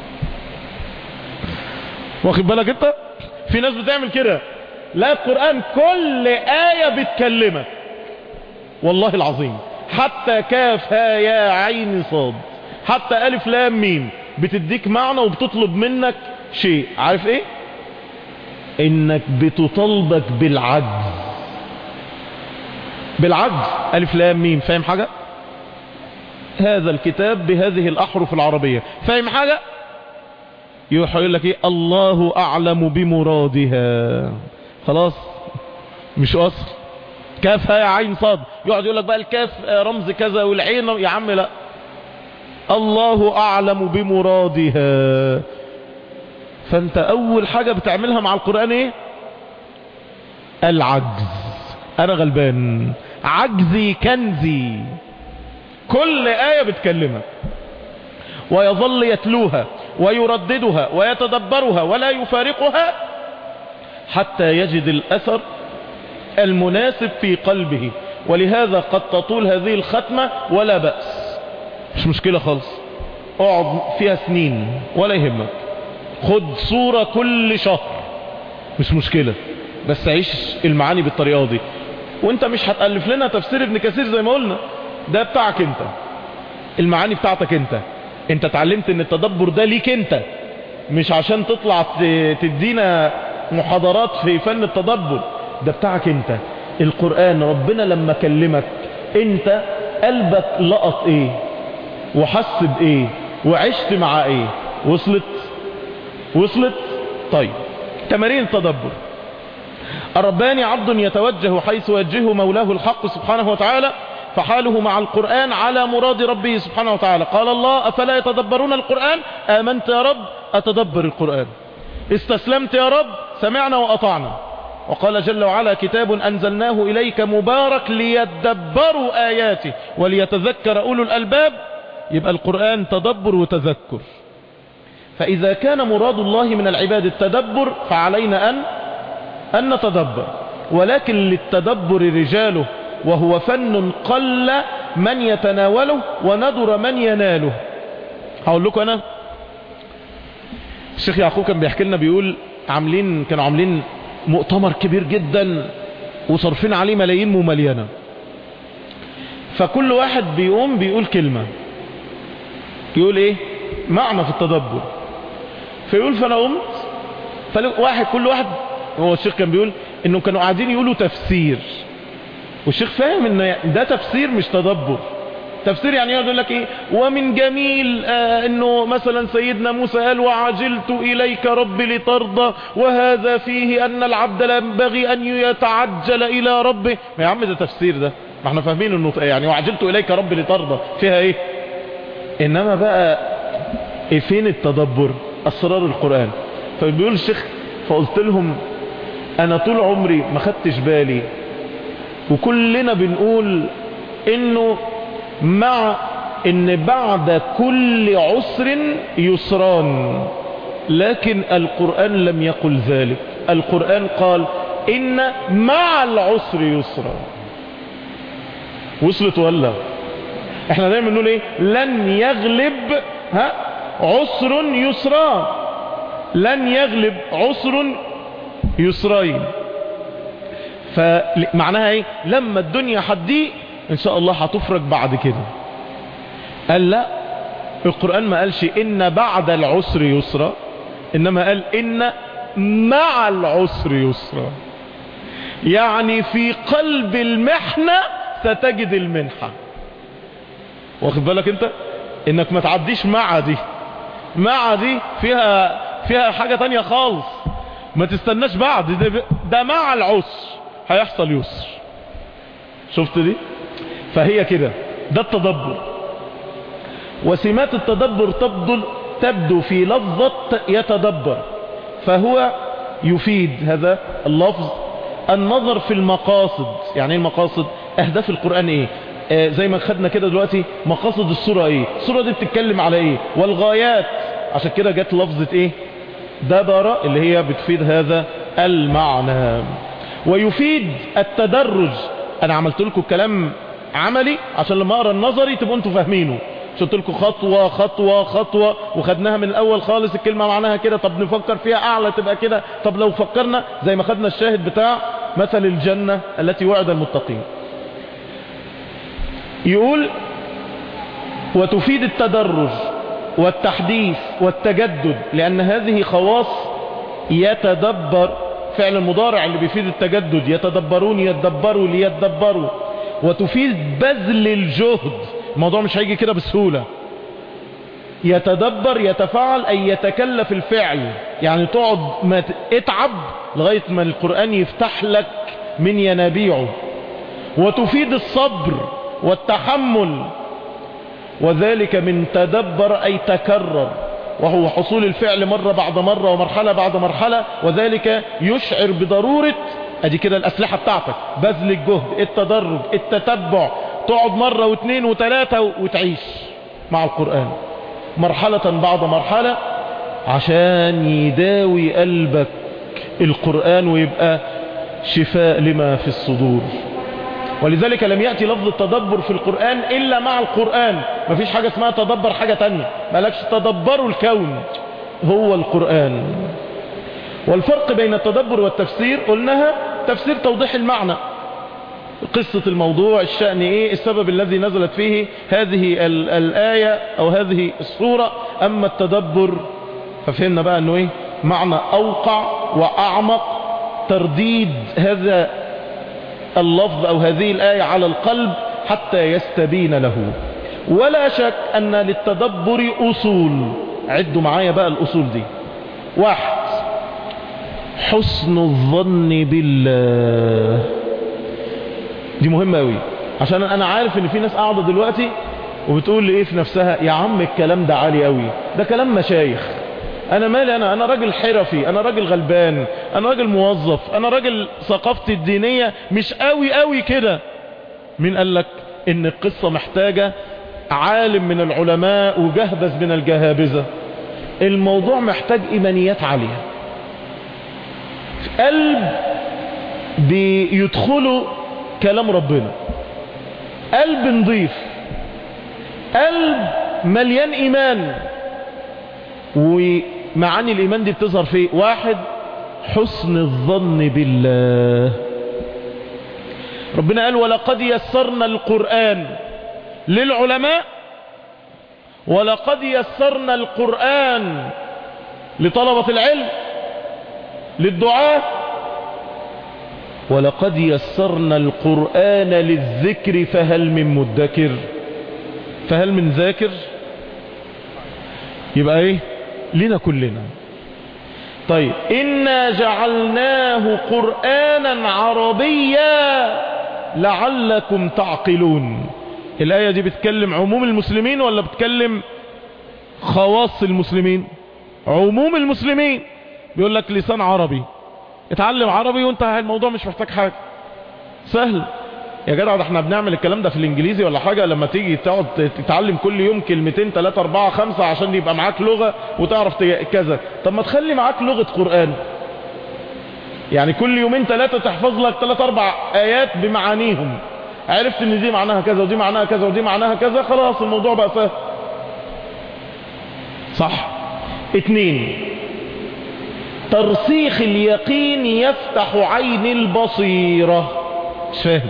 واخد بالك انت في ناس بتعمل كده لا القرآن كل آية بتكلمك والله العظيم حتى كاف ها يا عين صاد حتى ألف لام ميم بتديك معنى وبتطلب منك شيء عارف ايه انك بتطلبك بالعجز بالعجز ألف لام ميم فاهم حاجة هذا الكتاب بهذه الأحرف العربية فاهم حاجة يروح يقول لك ايه الله أعلم بمرادها خلاص مش أصل كاف يا عين صاد يقعد يقول لك بقى الكاف رمز كذا والعين يا عم لا الله أعلم بمرادها فانت أول حاجة بتعملها مع القرآن ايه العجز أنا غلبان عجزي كنزي كل آية بتكلمك ويظل يتلوها ويرددها ويتدبرها ولا يفارقها حتى يجد الأثر المناسب في قلبه ولهذا قد تطول هذه الختمة ولا بأس مش مشكلة خالص اقعد فيها سنين ولا يهمك خد صورة كل شهر مش مشكلة بس عيش المعاني بالطريقة دي وانت مش هتألف لنا تفسير ابن كثير زي ما قلنا ده بتاعك انت المعاني بتاعتك انت انت اتعلمت ان التدبر ده ليك انت مش عشان تطلع ت- تدينا محاضرات في فن التدبر ده بتاعك انت القرآن ربنا لما كلمك انت قلبك لقط ايه وحس بايه وعشت مع ايه وصلت وصلت طيب تمارين التدبر الرباني عبد يتوجه حيث يوجهه مولاه الحق سبحانه وتعالى فحاله مع القرآن على مراد ربه سبحانه وتعالى قال الله أفلا يتدبرون القرآن آمنت يا رب أتدبر القرآن استسلمت يا رب سمعنا وأطعنا وقال جل وعلا كتاب أنزلناه إليك مبارك ليدبروا آياته وليتذكر أولو الألباب يبقى القرآن تدبر وتذكر فإذا كان مراد الله من العباد التدبر فعلينا أن أن نتدبر ولكن للتدبر رجاله وهو فن قل من يتناوله وندر من يناله هقول لكم أنا الشيخ يعقوب كان بيحكي لنا بيقول عاملين كانوا عاملين مؤتمر كبير جدا وصرفين عليه ملايين ومليانة فكل واحد بيقوم بيقول كلمة يقول ايه معنى في التدبر فيقول فانا قمت فواحد كل واحد هو الشيخ كان بيقول انه كانوا قاعدين يقولوا تفسير والشيخ فاهم ان ده تفسير مش تدبر تفسير يعني يقول لك ايه ومن جميل آه انه مثلا سيدنا موسى قال وعجلت اليك رب لترضى وهذا فيه ان العبد لا ينبغي ان يتعجل الى ربه ما يا عم ده تفسير ده ما احنا فاهمين انه يعني وعجلت اليك رب لترضى فيها ايه انما بقى إيه فين التدبر اسرار القرآن فبيقول الشيخ فقلت لهم انا طول عمري ما خدتش بالي وكلنا بنقول انه مع ان بعد كل عسر يسران لكن القرآن لم يقل ذلك القرآن قال ان مع العسر يسرا وصلت ولا احنا دايما نقول ايه لن يغلب ها عسر يسران لن يغلب عسر يسرين فمعناها ايه لما الدنيا هتضيق ان شاء الله هتفرج بعد كده قال لا القرآن ما قالش ان بعد العسر يسرا انما قال ان مع العسر يسرا يعني في قلب المحنة ستجد المنحة واخد بالك انت انك ما تعديش مع دي مع دي فيها فيها حاجة تانية خالص ما تستناش بعد ده, ده مع العسر هيحصل يسر شفت دي فهي كده ده التدبر وسمات التدبر تبدو, تبدو في لفظة يتدبر فهو يفيد هذا اللفظ النظر في المقاصد يعني ايه المقاصد اهداف القرآن ايه آه زي ما خدنا كده دلوقتي مقاصد السورة ايه السورة دي بتتكلم على ايه والغايات عشان كده جت لفظة ايه دبر اللي هي بتفيد هذا المعنى ويفيد التدرج انا عملت لكم كلام عملي عشان لما اقرا النظري تبقوا انتوا فاهمينه قلت لكم خطوة خطوة خطوة وخدناها من الاول خالص الكلمة معناها كده طب نفكر فيها اعلى تبقى كده طب لو فكرنا زي ما خدنا الشاهد بتاع مثل الجنة التي وعد المتقين يقول وتفيد التدرج والتحديث والتجدد لأن هذه خواص يتدبر فعل المضارع اللي بيفيد التجدد يتدبرون يتدبروا ليتدبروا وتفيد بذل الجهد الموضوع مش هيجي كده بسهولة يتدبر يتفعل أي يتكلف الفعل يعني تقعد ما اتعب لغاية ما القرآن يفتح لك من ينابيعه وتفيد الصبر والتحمل وذلك من تدبر أي تكرر وهو حصول الفعل مرة بعد مرة ومرحلة بعد مرحلة وذلك يشعر بضرورة ادي كده الأسلحة بتاعتك بذل الجهد التدرج التتبع تقعد مرة واثنين وثلاثة وتعيش مع القرآن مرحلة بعد مرحلة عشان يداوي قلبك القرآن ويبقى شفاء لما في الصدور ولذلك لم يأتي لفظ التدبر في القرآن إلا مع القرآن مفيش حاجة اسمها تدبر حاجة تانية مالكش تدبروا الكون هو القرآن والفرق بين التدبر والتفسير قلناها تفسير توضيح المعنى قصة الموضوع الشأن ايه السبب الذي نزلت فيه هذه ال- الآية او هذه السورة اما التدبر ففهمنا بقى انه ايه معنى اوقع واعمق ترديد هذا اللفظ او هذه الآية على القلب حتى يستبين له ولا شك ان للتدبر اصول عدوا معايا بقى الاصول دي واحد حسن الظن بالله دي مهمة قوي عشان انا عارف ان في ناس قاعدة دلوقتي وبتقول لي ايه في نفسها يا عم الكلام ده عالي قوي ده كلام مشايخ انا مالي انا انا راجل حرفي انا راجل غلبان انا راجل موظف انا راجل ثقافتي الدينية مش قوي قوي كده مين قال لك ان القصة محتاجة عالم من العلماء وجهبذ من الجهابذة الموضوع محتاج ايمانيات عالية قلب بيدخله كلام ربنا قلب نظيف قلب مليان ايمان ومعاني الايمان دي بتظهر في واحد حسن الظن بالله ربنا قال ولقد يسرنا القرآن للعلماء ولقد يسرنا القرآن لطلبة العلم للدعاة ولقد يسرنا القرآن للذكر فهل من مدكر فهل من ذاكر يبقى ايه لنا كلنا طيب إنا جعلناه قرآنا عربيا لعلكم تعقلون الآية دي بتكلم عموم المسلمين ولا بتكلم خواص المسلمين عموم المسلمين بيقول لك لسان عربي اتعلم عربي وانت الموضوع مش محتاج حاجة سهل يا جدع ده احنا بنعمل الكلام ده في الانجليزي ولا حاجة لما تيجي تقعد تتعلم كل يوم كلمتين ثلاثة اربعة خمسة عشان يبقى معاك لغة وتعرف ت- كذا طب ما تخلي معاك لغة قرآن يعني كل يومين ثلاثة تحفظ لك ثلاث اربع ايات بمعانيهم عرفت ان دي معناها كذا ودي معناها كذا ودي معناها كذا خلاص الموضوع بقى سهل صح اتنين ترسيخ اليقين يفتح عين البصيرة مش فاهم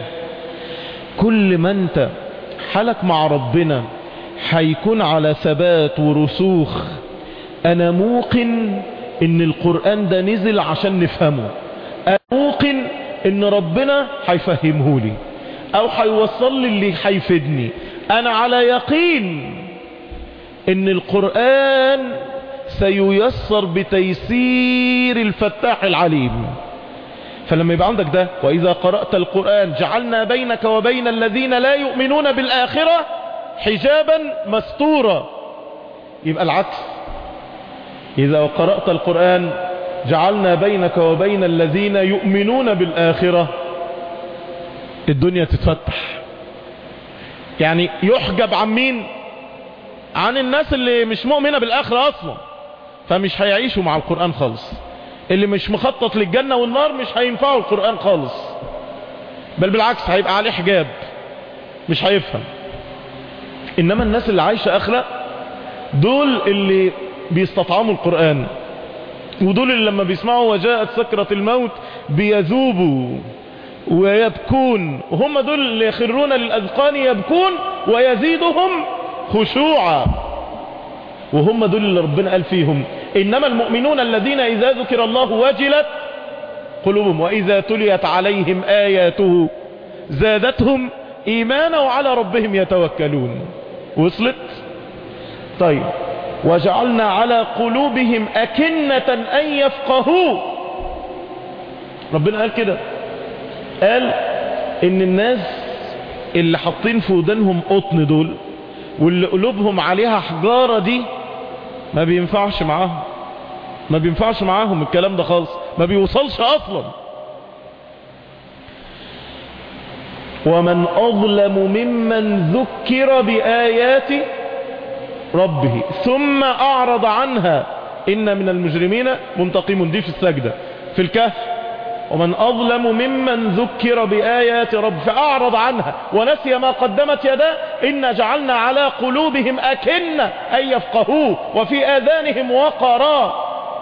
كل ما انت حالك مع ربنا هيكون على ثبات ورسوخ انا موقن ان القرآن ده نزل عشان نفهمه انا موقن ان ربنا هيفهمه لي او هيوصل لي اللي هيفيدني انا على يقين ان القرآن سييسر بتيسير الفتاح العليم فلما يبقى عندك ده وإذا قرأت القرآن جعلنا بينك وبين الذين لا يؤمنون بالآخرة حجابا مستورا يبقى العكس إذا قرأت القرآن جعلنا بينك وبين الذين يؤمنون بالآخرة الدنيا تتفتح يعني يحجب عن مين عن الناس اللي مش مؤمنة بالآخرة أصلا فمش هيعيشوا مع القرآن خالص اللي مش مخطط للجنة والنار مش هينفعوا القرآن خالص بل بالعكس هيبقى عليه حجاب مش هيفهم إنما الناس اللي عايشة آخرة دول اللي بيستطعموا القرآن ودول اللي لما بيسمعوا وجاءت سكرة الموت بيذوبوا ويبكون وهم دول اللي يخرون للأذقان يبكون ويزيدهم خشوعا وهم دول اللي ربنا قال فيهم إنما المؤمنون الذين إذا ذكر الله وجلت قلوبهم وإذا تليت عليهم آياته زادتهم إيمانا وعلى ربهم يتوكلون وصلت طيب وجعلنا على قلوبهم أكنة أن يفقهوا ربنا قال كده قال إن الناس اللي حاطين في ودانهم قطن دول واللي قلوبهم عليها حجارة دي ما بينفعش معاهم ما بينفعش معاهم الكلام ده خالص ما بيوصلش اصلا ومن اظلم ممن ذكر بآيات ربه ثم اعرض عنها إن من المجرمين منتقم دي في السجدة في الكهف ومن أظلم ممن ذكر بآيات رب فأعرض عنها ونسي ما قدمت يداه إنا جعلنا على قلوبهم أكنة أن يفقهوه وفي آذانهم وقرا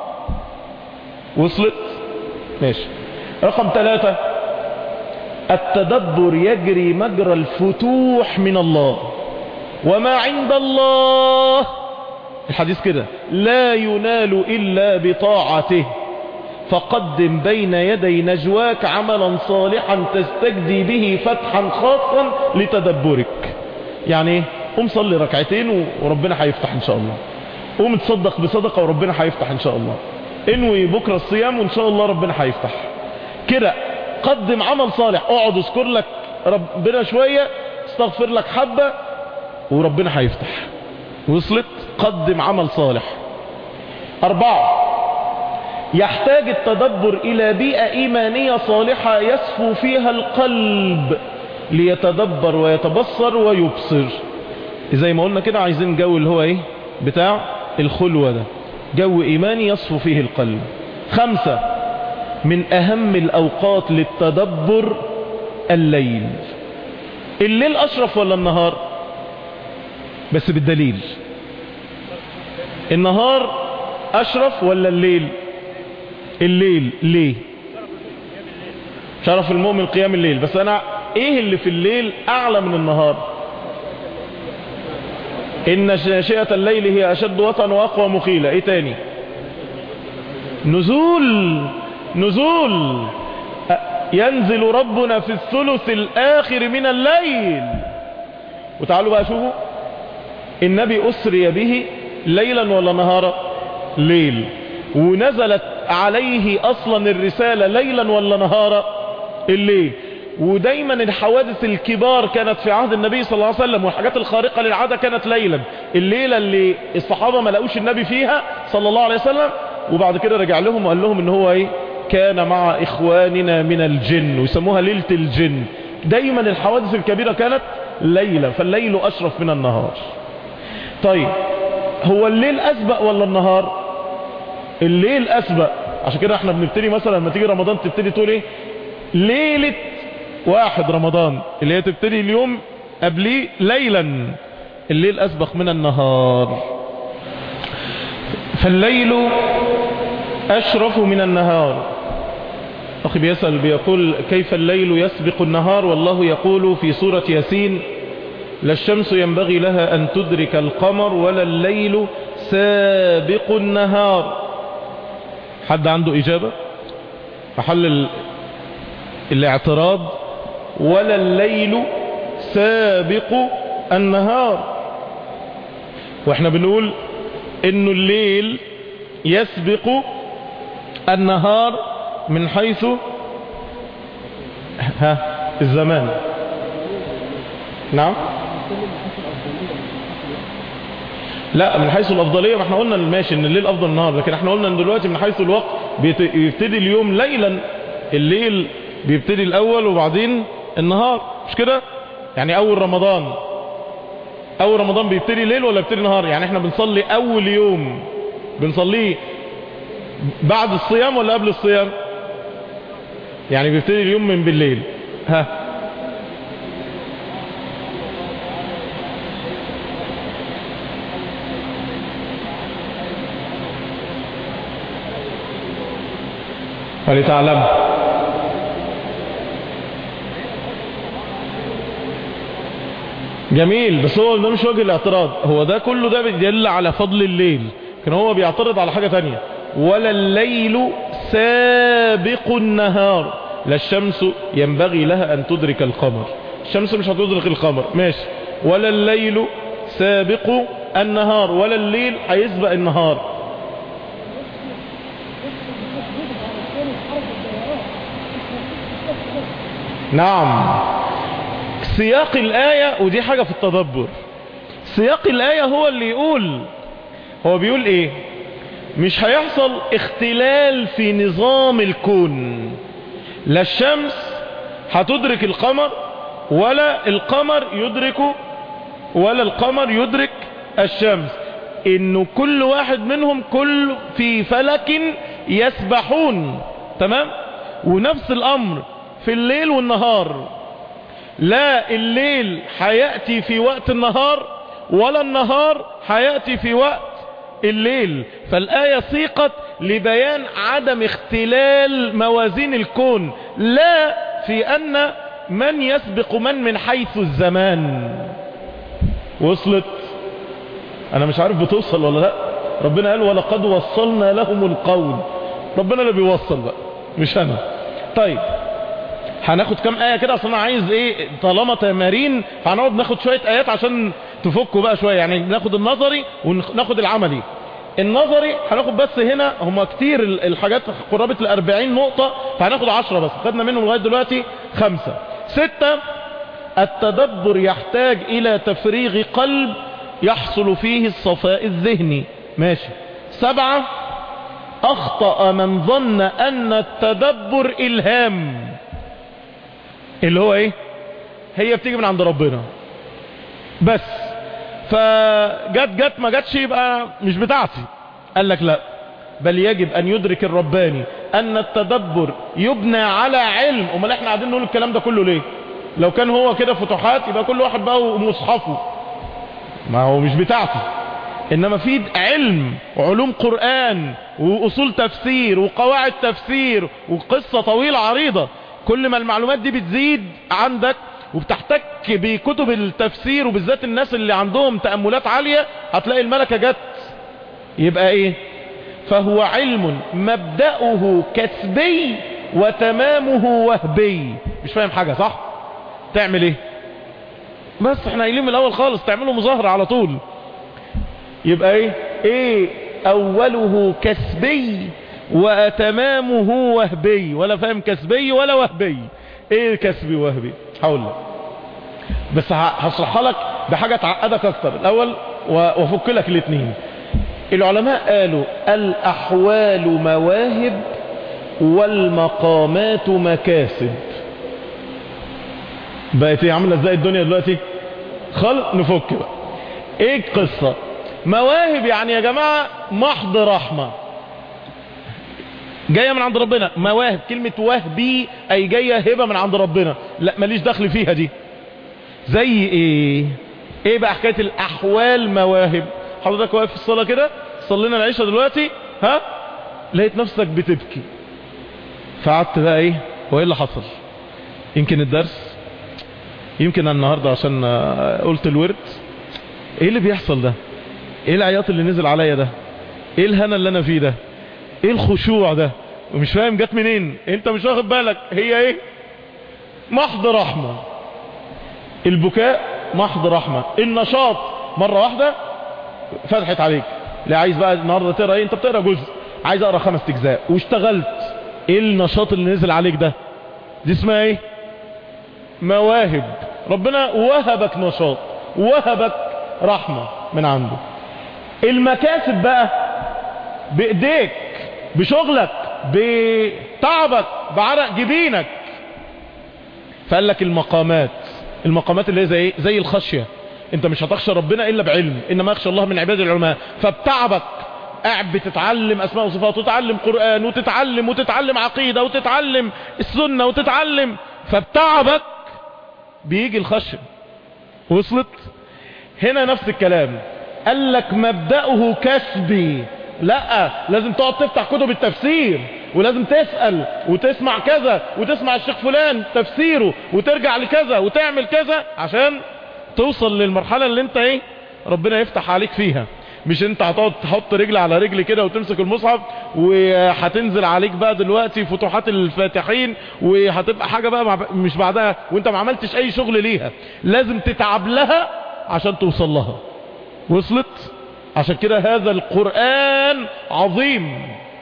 وصلت ماشي رقم ثلاثة التدبر يجري مجرى الفتوح من الله وما عند الله الحديث كده لا ينال إلا بطاعته فقدم بين يدي نجواك عملا صالحا تستجدي به فتحا خاصا لتدبرك يعني ايه قوم صلي ركعتين وربنا هيفتح ان شاء الله قوم تصدق بصدقة وربنا هيفتح ان شاء الله انوي بكرة الصيام وان شاء الله ربنا هيفتح كده قدم عمل صالح اقعد اذكر لك ربنا شوية استغفر لك حبة وربنا هيفتح وصلت قدم عمل صالح اربعة يحتاج التدبر الى بيئة ايمانية صالحة يسفو فيها القلب ليتدبر ويتبصر ويبصر زي ما قلنا كده عايزين جو اللي هو ايه بتاع الخلوة ده جو ايماني يصفو فيه القلب خمسة من اهم الاوقات للتدبر الليل الليل اشرف ولا النهار بس بالدليل النهار اشرف ولا الليل الليل ليه شرف المؤمن قيام الليل بس انا ايه اللي في الليل اعلى من النهار ان ناشئة الليل هي اشد وطن واقوى مخيلة ايه تاني نزول نزول ينزل ربنا في الثلث الاخر من الليل وتعالوا بقى شوفوا النبي اسري به ليلا ولا نهارا ليل ونزلت عليه اصلا الرسالة ليلا ولا نهارا الليل ودايما الحوادث الكبار كانت في عهد النبي صلى الله عليه وسلم والحاجات الخارقة للعادة كانت ليلا الليلة اللي الصحابة ما لقوش النبي فيها صلى الله عليه وسلم وبعد كده رجع لهم وقال لهم ان هو ايه كان مع اخواننا من الجن ويسموها ليلة الجن دايما الحوادث الكبيرة كانت ليلة فالليل اشرف من النهار طيب هو الليل اسبق ولا النهار الليل اسبق عشان كده احنا بنبتدي مثلا لما تيجي رمضان تبتدي تقول ايه ليلة واحد رمضان اللي هي تبتدي اليوم قبليه ليلا الليل اسبق من النهار فالليل اشرف من النهار اخي بيسأل بيقول كيف الليل يسبق النهار والله يقول في سورة ياسين لا الشمس ينبغي لها ان تدرك القمر ولا الليل سابق النهار حد عنده اجابة محل الاعتراض ولا الليل سابق النهار واحنا بنقول انه الليل يسبق النهار من حيث ها الزمان نعم لا من حيث الافضليه ما احنا قلنا ماشي ان الليل افضل النهار لكن احنا قلنا ان دلوقتي من حيث الوقت بيبتدي اليوم ليلا الليل بيبتدي الاول وبعدين النهار مش كده يعني اول رمضان اول رمضان بيبتدي ليل ولا بيبتدي نهار يعني احنا بنصلي اول يوم بنصليه بعد الصيام ولا قبل الصيام يعني بيبتدي اليوم من بالليل ها ولتعلم جميل بس هو ده مش وجه الاعتراض هو ده كله ده بيدل على فضل الليل كان هو بيعترض على حاجة تانية ولا الليل سابق النهار لا الشمس ينبغي لها ان تدرك القمر الشمس مش هتدرك القمر ماشي ولا الليل سابق النهار ولا الليل هيسبق النهار نعم سياق الآية ودي حاجة في التدبر سياق الآية هو اللي يقول هو بيقول ايه مش هيحصل اختلال في نظام الكون لا الشمس هتدرك القمر ولا القمر يدرك ولا القمر يدرك الشمس انه كل واحد منهم كل في فلك يسبحون تمام ونفس الامر في الليل والنهار لا الليل حياتي في وقت النهار ولا النهار حياتي في وقت الليل فالآية سيقت لبيان عدم اختلال موازين الكون لا في أن من يسبق من من حيث الزمان وصلت أنا مش عارف بتوصل ولا لا ربنا قال ولقد وصلنا لهم القول ربنا اللي بيوصل بقى مش أنا طيب هناخد كام آية كده اصلا عايز ايه طالما تمارين فهنقعد ناخد شوية آيات عشان تفكوا بقى شوية يعني ناخد النظري وناخد العملي النظري هناخد بس هنا هما كتير الحاجات قرابة الاربعين نقطة فهناخد عشرة بس خدنا منهم لغاية دلوقتي خمسة ستة التدبر يحتاج الى تفريغ قلب يحصل فيه الصفاء الذهني ماشي سبعة اخطأ من ظن ان التدبر الهام اللي هو ايه هي بتيجي من عند ربنا بس فجت جت ما جتش يبقى مش بتاعتي قال لك لا بل يجب ان يدرك الرباني ان التدبر يبنى على علم امال احنا قاعدين نقول الكلام ده كله ليه لو كان هو كده فتوحات يبقى كل واحد بقى ومصحفه ما هو مش بتاعتي انما في علم وعلوم قرآن واصول تفسير وقواعد تفسير وقصة طويلة عريضة كل ما المعلومات دي بتزيد عندك وبتحتك بكتب التفسير وبالذات الناس اللي عندهم تأملات عالية هتلاقي الملكة جت يبقى ايه فهو علم مبدأه كسبي وتمامه وهبي مش فاهم حاجة صح تعمل ايه بس احنا قايلين من الاول خالص تعملوا مظاهرة على طول يبقى ايه ايه اوله كسبي وتمامه وهبي ولا فاهم كسبي ولا وهبي ايه كسبي وهبي هقول لك بس هشرحها لك بحاجة تعقدك اكتر الاول وافك لك الاثنين العلماء قالوا الاحوال مواهب والمقامات مكاسب بقت ايه عامله ازاي الدنيا دلوقتي خل نفك بقى ايه القصه مواهب يعني يا جماعه محض رحمه جاية من عند ربنا مواهب كلمة وهبي اي جاية هبة من عند ربنا لا ماليش دخل فيها دي زي ايه ايه بقى حكاية الاحوال مواهب حضرتك واقف في الصلاة كده صلينا العشاء دلوقتي ها لقيت نفسك بتبكي فقعدت بقى ايه وايه اللي حصل يمكن الدرس يمكن النهاردة عشان قلت الورد ايه اللي بيحصل ده ايه العياط اللي نزل عليا ده ايه الهنا اللي انا فيه ده ايه الخشوع ده ومش فاهم جت منين انت مش واخد بالك هي ايه محض رحمة البكاء محض رحمة النشاط مرة واحدة فتحت عليك لا عايز بقى النهاردة تقرأ ايه انت بتقرأ جزء عايز اقرأ خمس اجزاء واشتغلت ايه النشاط اللي نزل عليك ده دي اسمها ايه مواهب ربنا وهبك نشاط وهبك رحمة من عنده المكاسب بقى بايديك بشغلك بتعبك بعرق جبينك فقال لك المقامات المقامات اللي هي زي ايه زي الخشية انت مش هتخشى ربنا الا بعلم انما يخشى الله من عباد العلماء فبتعبك قاعد بتتعلم اسماء وصفات وتتعلم قرآن وتتعلم وتتعلم عقيدة وتتعلم السنة وتتعلم فبتعبك بيجي الخشية وصلت هنا نفس الكلام قال لك مبدأه كسبي لا لازم تقعد تفتح كتب التفسير ولازم تسأل وتسمع كذا وتسمع الشيخ فلان تفسيره وترجع لكذا وتعمل كذا عشان توصل للمرحلة اللي انت ايه ربنا يفتح عليك فيها مش انت هتقعد تحط رجل على رجل كده وتمسك المصحف وهتنزل عليك بقى دلوقتي فتوحات الفاتحين وهتبقى حاجة بقى مش بعدها وانت ما عملتش اي شغل ليها لازم تتعب لها عشان توصل لها وصلت عشان كده هذا القرآن عظيم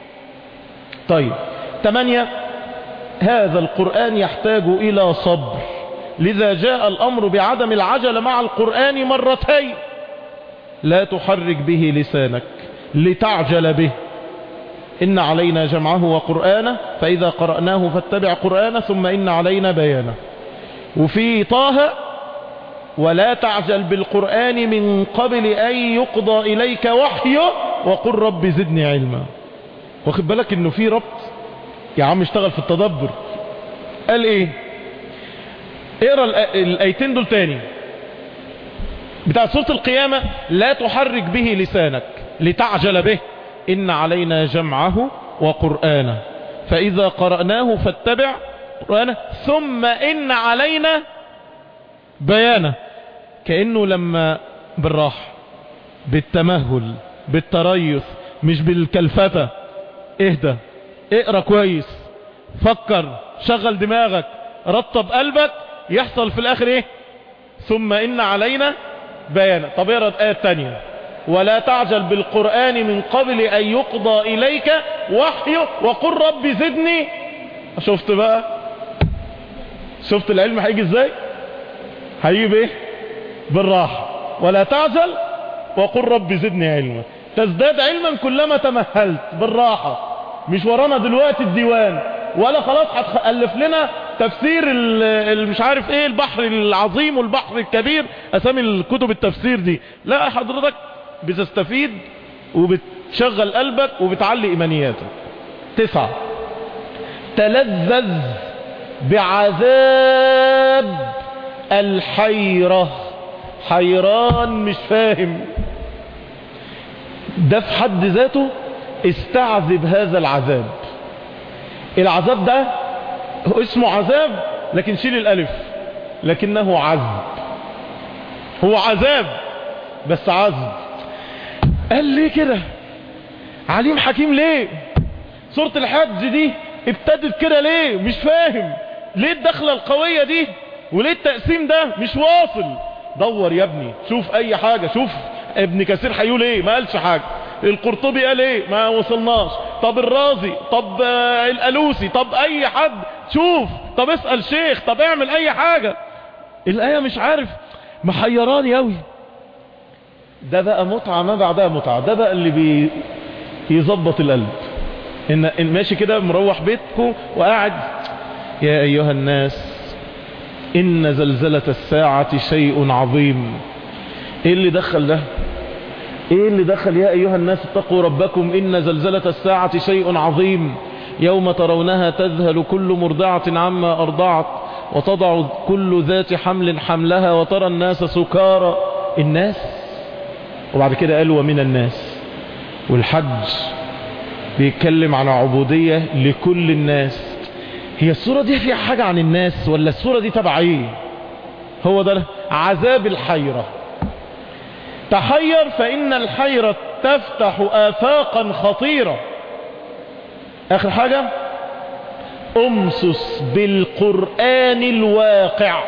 طيب ثمانية هذا القرآن يحتاج إلى صبر لذا جاء الأمر بعدم العجل مع القرآن مرتين لا تحرك به لسانك لتعجل به إن علينا جمعه وقرآنه فإذا قرأناه فاتبع قرآنه ثم إن علينا بيانه وفي طه ولا تعجل بالقرآن من قبل أن يقضى إليك وحيه وقل رب زدني علما واخد بالك انه في ربط يا عم اشتغل في التدبر قال ايه اقرا الآ- الايتين دول تاني بتاع سورة القيامة لا تحرك به لسانك لتعجل به إن علينا جمعه وقرآنه فإذا قرأناه فاتبع قرآنه ثم إن علينا بيانه كأنه لما بالراحة بالتمهل بالتريث مش بالكلفتة اهدى اقرا كويس فكر شغل دماغك رطب قلبك يحصل في الاخر ايه ثم ان علينا بيانا طب اقرا الايه الثانيه ولا تعجل بالقران من قبل ان يقضى اليك وحيه وقل رب زدني شفت بقى شفت العلم هيجي ازاي هيجي بايه بالراحه ولا تعجل وقل رب زدني علما تزداد علما كلما تمهلت بالراحه مش ورانا دلوقتي الديوان ولا خلاص هتألف لنا تفسير ال- ال- مش عارف ايه البحر العظيم والبحر الكبير اسامي الكتب التفسير دي لا حضرتك بتستفيد وبتشغل قلبك وبتعلي ايمانياتك تسعة تلذذ بعذاب الحيرة حيران مش فاهم ده في حد ذاته استعذب هذا العذاب العذاب ده هو اسمه عذاب لكن شيل الالف لكنه عذب هو عذاب بس عذب قال ليه كده عليم حكيم ليه سورة الحج دي ابتدت كده ليه مش فاهم ليه الدخلة القوية دي وليه التقسيم ده مش واصل دور يا ابني شوف اي حاجة شوف ابن كثير هيقول ايه ما قالش حاجة القرطبي قال ايه ما وصلناش طب الرازي طب آه، الالوسي طب اي حد شوف طب اسأل شيخ طب اعمل اي حاجة الاية مش عارف محيراني اوي ده بقى متعة ما بعدها متعة ده بقى اللي بي يظبط القلب ان إن ماشي كده مروح بيتكم وقاعد يا ايها الناس ان زلزلة الساعة شيء عظيم ايه اللي دخل ده ايه اللي دخل يا ايها الناس اتقوا ربكم ان زلزلة الساعة شيء عظيم يوم ترونها تذهل كل مرضعة عما ارضعت وتضع كل ذات حمل حملها وترى الناس سكارى الناس وبعد كده قالوا ومن الناس والحج بيتكلم عن عبودية لكل الناس هي الصورة دي فيها حاجة عن الناس ولا الصورة دي تبع ايه هو ده عذاب الحيرة تحير فإن الحيرة تفتح آفاقا خطيرة آخر حاجة أمسس بالقرآن الواقع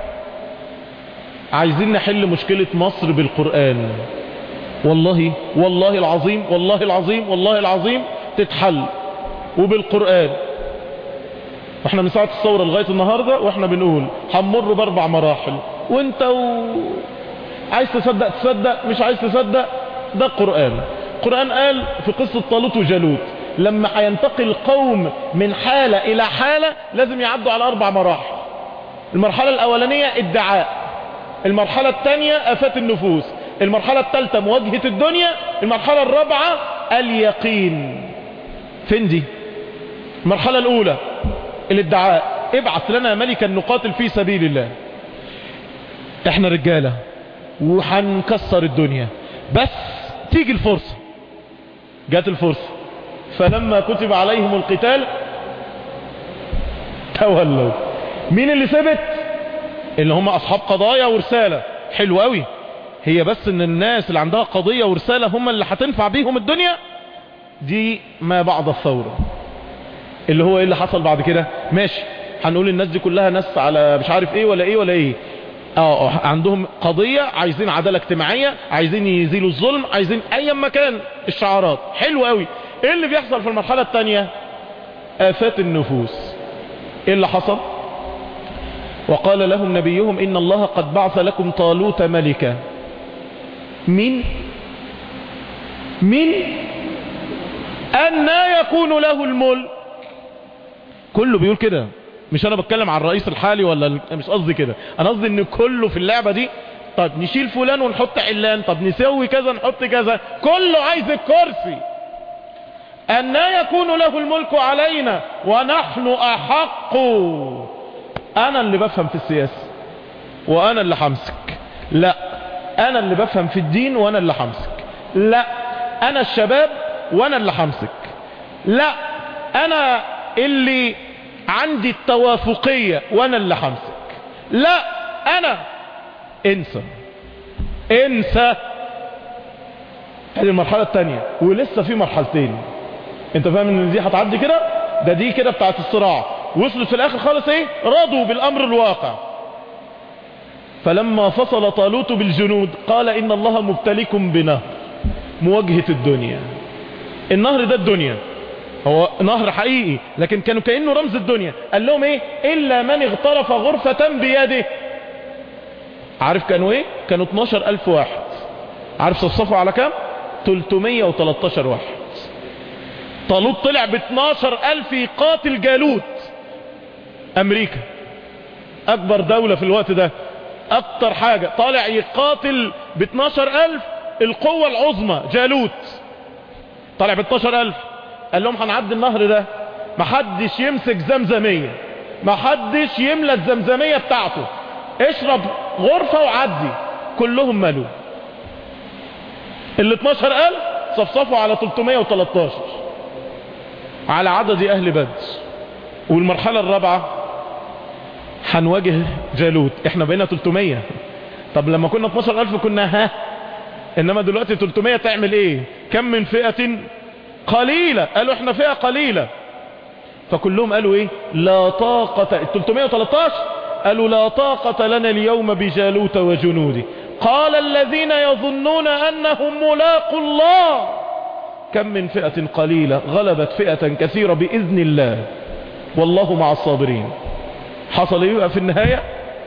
عايزين نحل مشكلة مصر بالقرآن والله والله العظيم والله العظيم والله العظيم تتحل وبالقرآن واحنا من ساعة الثورة لغاية النهاردة واحنا بنقول هنمر باربع مراحل وانت و... عايز تصدق تصدق مش عايز تصدق ده القرآن القرآن قال في قصة طالوت وجالوت لما هينتقل قوم من حالة الى حالة لازم يعدوا على اربع مراحل المرحلة الاولانية ادعاء المرحلة الثانية افات النفوس المرحلة الثالثة مواجهة الدنيا المرحلة الرابعة اليقين فين دي المرحلة الاولى الادعاء ابعث لنا ملكا نقاتل في سبيل الله احنا رجالة وحنكسر الدنيا بس تيجي الفرصة جات الفرصة فلما كتب عليهم القتال تولوا مين اللي ثبت اللي هم اصحاب قضايا ورسالة حلو قوي هي بس ان الناس اللي عندها قضية ورسالة هم اللي هتنفع بيهم الدنيا دي ما بعد الثورة اللي هو ايه اللي حصل بعد كده ماشي هنقول الناس دي كلها ناس على مش عارف ايه ولا ايه ولا ايه اه عندهم قضية عايزين عدالة اجتماعية عايزين يزيلوا الظلم عايزين اي مكان الشعارات حلو قوي ايه اللي بيحصل في المرحلة التانية افات النفوس ايه اللي حصل وقال لهم نبيهم ان الله قد بعث لكم طالوت ملكا مين مين أن يكون له الملك كله بيقول كده مش انا بتكلم عن الرئيس الحالي ولا ال- مش قصدي كده انا قصدي ان كله في اللعبة دي طب نشيل فلان ونحط علان طب نسوي كذا نحط كذا كله عايز الكرسي أن يكون له الملك علينا ونحن أحق أنا اللي بفهم في السياسة وأنا اللي همسك لا أنا اللي بفهم في الدين وأنا اللي همسك لا أنا الشباب وأنا اللي همسك لا أنا اللي عندي التوافقية وأنا اللي همسك لا أنا انسى انسى هذه المرحلة التانية ولسه في مرحلتين انت فاهم ان دي هتعدي كده ده دي كده بتاعت الصراع وصلوا في الاخر خالص ايه رضوا بالامر الواقع فلما فصل طالوت بالجنود قال ان الله مبتليكم بنهر مواجهة الدنيا النهر ده الدنيا هو نهر حقيقي لكن كانوا كأنه رمز الدنيا قال لهم ايه الا من اغترف غرفة بيده عارف كانوا ايه كانوا 12 الف واحد عارف صفصفوا على كام 313 واحد طالوت طلع ب 12 الف يقاتل جالوت امريكا اكبر دولة في الوقت ده اكتر حاجة طالع يقاتل ب 12 الف القوة العظمى جالوت طالع ب 12 الف قال لهم هنعدي النهر ده محدش يمسك زمزمية محدش يملى الزمزمية بتاعته اشرب غرفة وعدي كلهم ملوا ال 12 الف صفصفوا على 313 على عدد اهل بدر والمرحلة الرابعة هنواجه جالوت احنا بقينا 300 طب لما كنا 12000 كنا ها انما دلوقتي 300 تعمل ايه كم من فئة قليلة قالوا احنا فئة قليلة فكلهم قالوا ايه لا طاقة 313 قالوا لا طاقة لنا اليوم بجالوت وجنوده قال الذين يظنون انهم ملاقوا الله كم من فئة قليلة غلبت فئة كثيرة بإذن الله والله مع الصابرين حصل ايه بقى في النهاية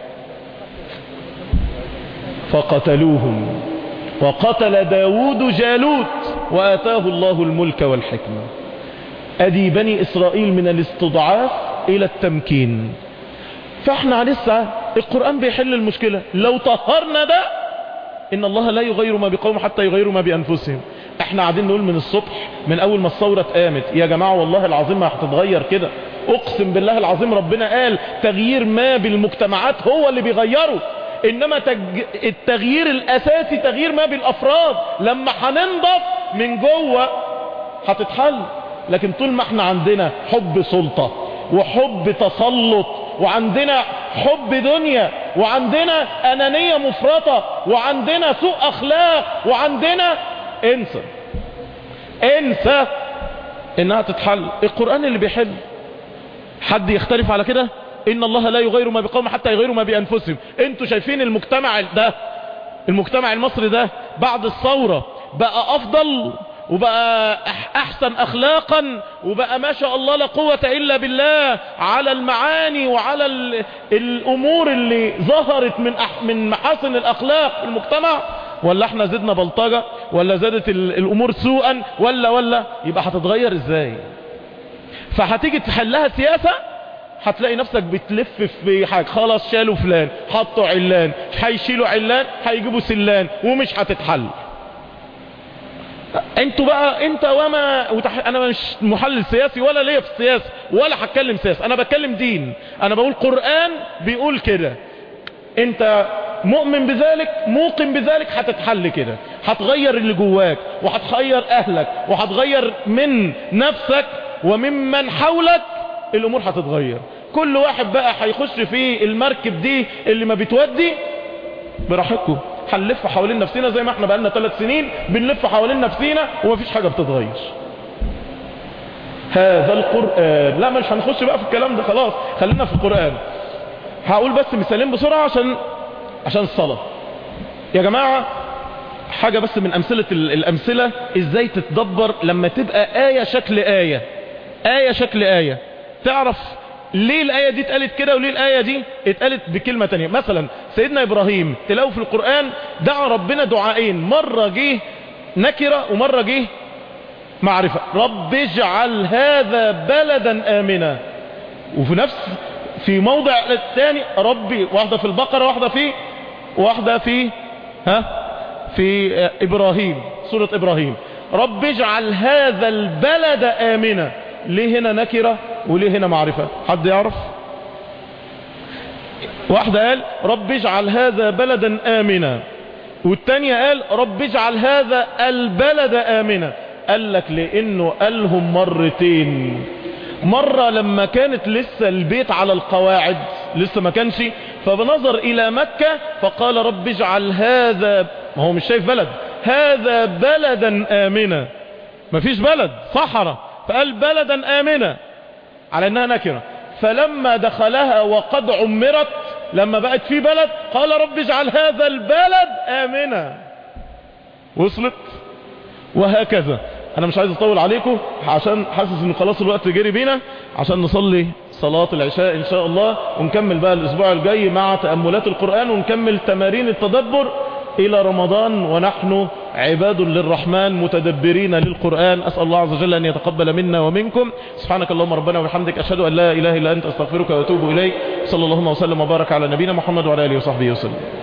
فقتلوهم وقتل داود جالوت وآتاه الله الملك والحكمة أدي بني إسرائيل من الاستضعاف إلى التمكين فاحنا لسه القرآن بيحل المشكلة لو طهرنا ده إن الله لا يغير ما بقوم حتى يغيروا ما بأنفسهم احنا قاعدين نقول من الصبح من أول ما الثورة قامت يا جماعة والله العظيم ما هتتغير كده اقسم بالله العظيم ربنا قال تغيير ما بالمجتمعات هو اللي بيغيره انما تج... التغيير الاساسي تغيير ما بالافراد لما هننضف من جوه هتتحل لكن طول ما احنا عندنا حب سلطة وحب تسلط وعندنا حب دنيا وعندنا انانية مفرطة وعندنا سوء اخلاق وعندنا انسى انسى انها تتحل القرآن اللي بيحل حد يختلف على كده ان الله لا يغير ما بقوم حتى يغيروا ما بانفسهم انتوا شايفين المجتمع ده المجتمع المصري ده بعد الثورة بقى افضل وبقى احسن اخلاقا وبقى ما شاء الله لا قوة الا بالله على المعاني وعلى ال- الامور اللي ظهرت من أح من محاسن الاخلاق في المجتمع ولا احنا زدنا بلطجة ولا زادت ال- الامور سوءا ولا ولا يبقى هتتغير ازاي فهتيجي تحلها سياسة هتلاقي نفسك بتلف في حاجة خلاص شالوا فلان حطوا علان هيشيلوا علان هيجيبوا سلان ومش هتتحل انتوا بقى انت وما وتح... انا مش محلل سياسي ولا ليا في السياسة ولا هتكلم سياسة انا بتكلم دين انا بقول قرآن بيقول كده انت مؤمن بذلك موقن بذلك هتتحل كده هتغير اللي جواك وهتغير اهلك وهتغير من نفسك وممن حولك الامور هتتغير كل واحد بقى هيخش في المركب دي اللي ما بتودي براحتكم هنلف حوالين نفسنا زي ما احنا بقالنا ثلاث سنين بنلف حوالين نفسنا ومفيش حاجة بتتغير هذا القرآن لا مش هنخش بقى في الكلام ده خلاص خلينا في القرآن هقول بس مثالين بسرعة عشان عشان الصلاة يا جماعة حاجة بس من أمثلة ال- الأمثلة إزاي تتدبر لما تبقى آية شكل آية آية شكل آية تعرف ليه الآية دي اتقالت كده وليه الآية دي اتقالت بكلمة تانية مثلا سيدنا إبراهيم تلاقوا في القرآن دعا ربنا دعائين مرة جه نكرة ومرة جه معرفة رب اجعل هذا بلدا آمنا وفي نفس في موضع الثاني ربي واحدة في البقرة واحدة في واحدة في ها في ابراهيم سورة ابراهيم رب اجعل هذا البلد امنا ليه هنا نكرة وليه هنا معرفة حد يعرف واحدة قال رب اجعل هذا بلدا امنا والتانية قال رب اجعل هذا البلد امنا قال لك لانه قالهم مرتين مرة لما كانت لسه البيت على القواعد لسه ما كانش فبنظر الى مكة فقال رب اجعل هذا ما هو مش شايف بلد هذا بلدا امنا مفيش بلد صحراء فقال بلدا امنا على انها نكرة فلما دخلها وقد عمرت لما بقت في بلد قال رب اجعل هذا البلد امنا وصلت وهكذا انا مش عايز اطول عليكم عشان حاسس ان خلاص الوقت جري بينا عشان نصلي صلاة العشاء ان شاء الله ونكمل بقى الاسبوع الجاي مع تأملات القرآن ونكمل تمارين التدبر الى رمضان ونحن عباد للرحمن متدبرين للقرآن اسأل الله عز وجل ان يتقبل منا ومنكم سبحانك اللهم ربنا وبحمدك اشهد ان لا اله الا انت استغفرك واتوب اليك صلى الله وسلم وبارك على نبينا محمد وعلى اله وصحبه وسلم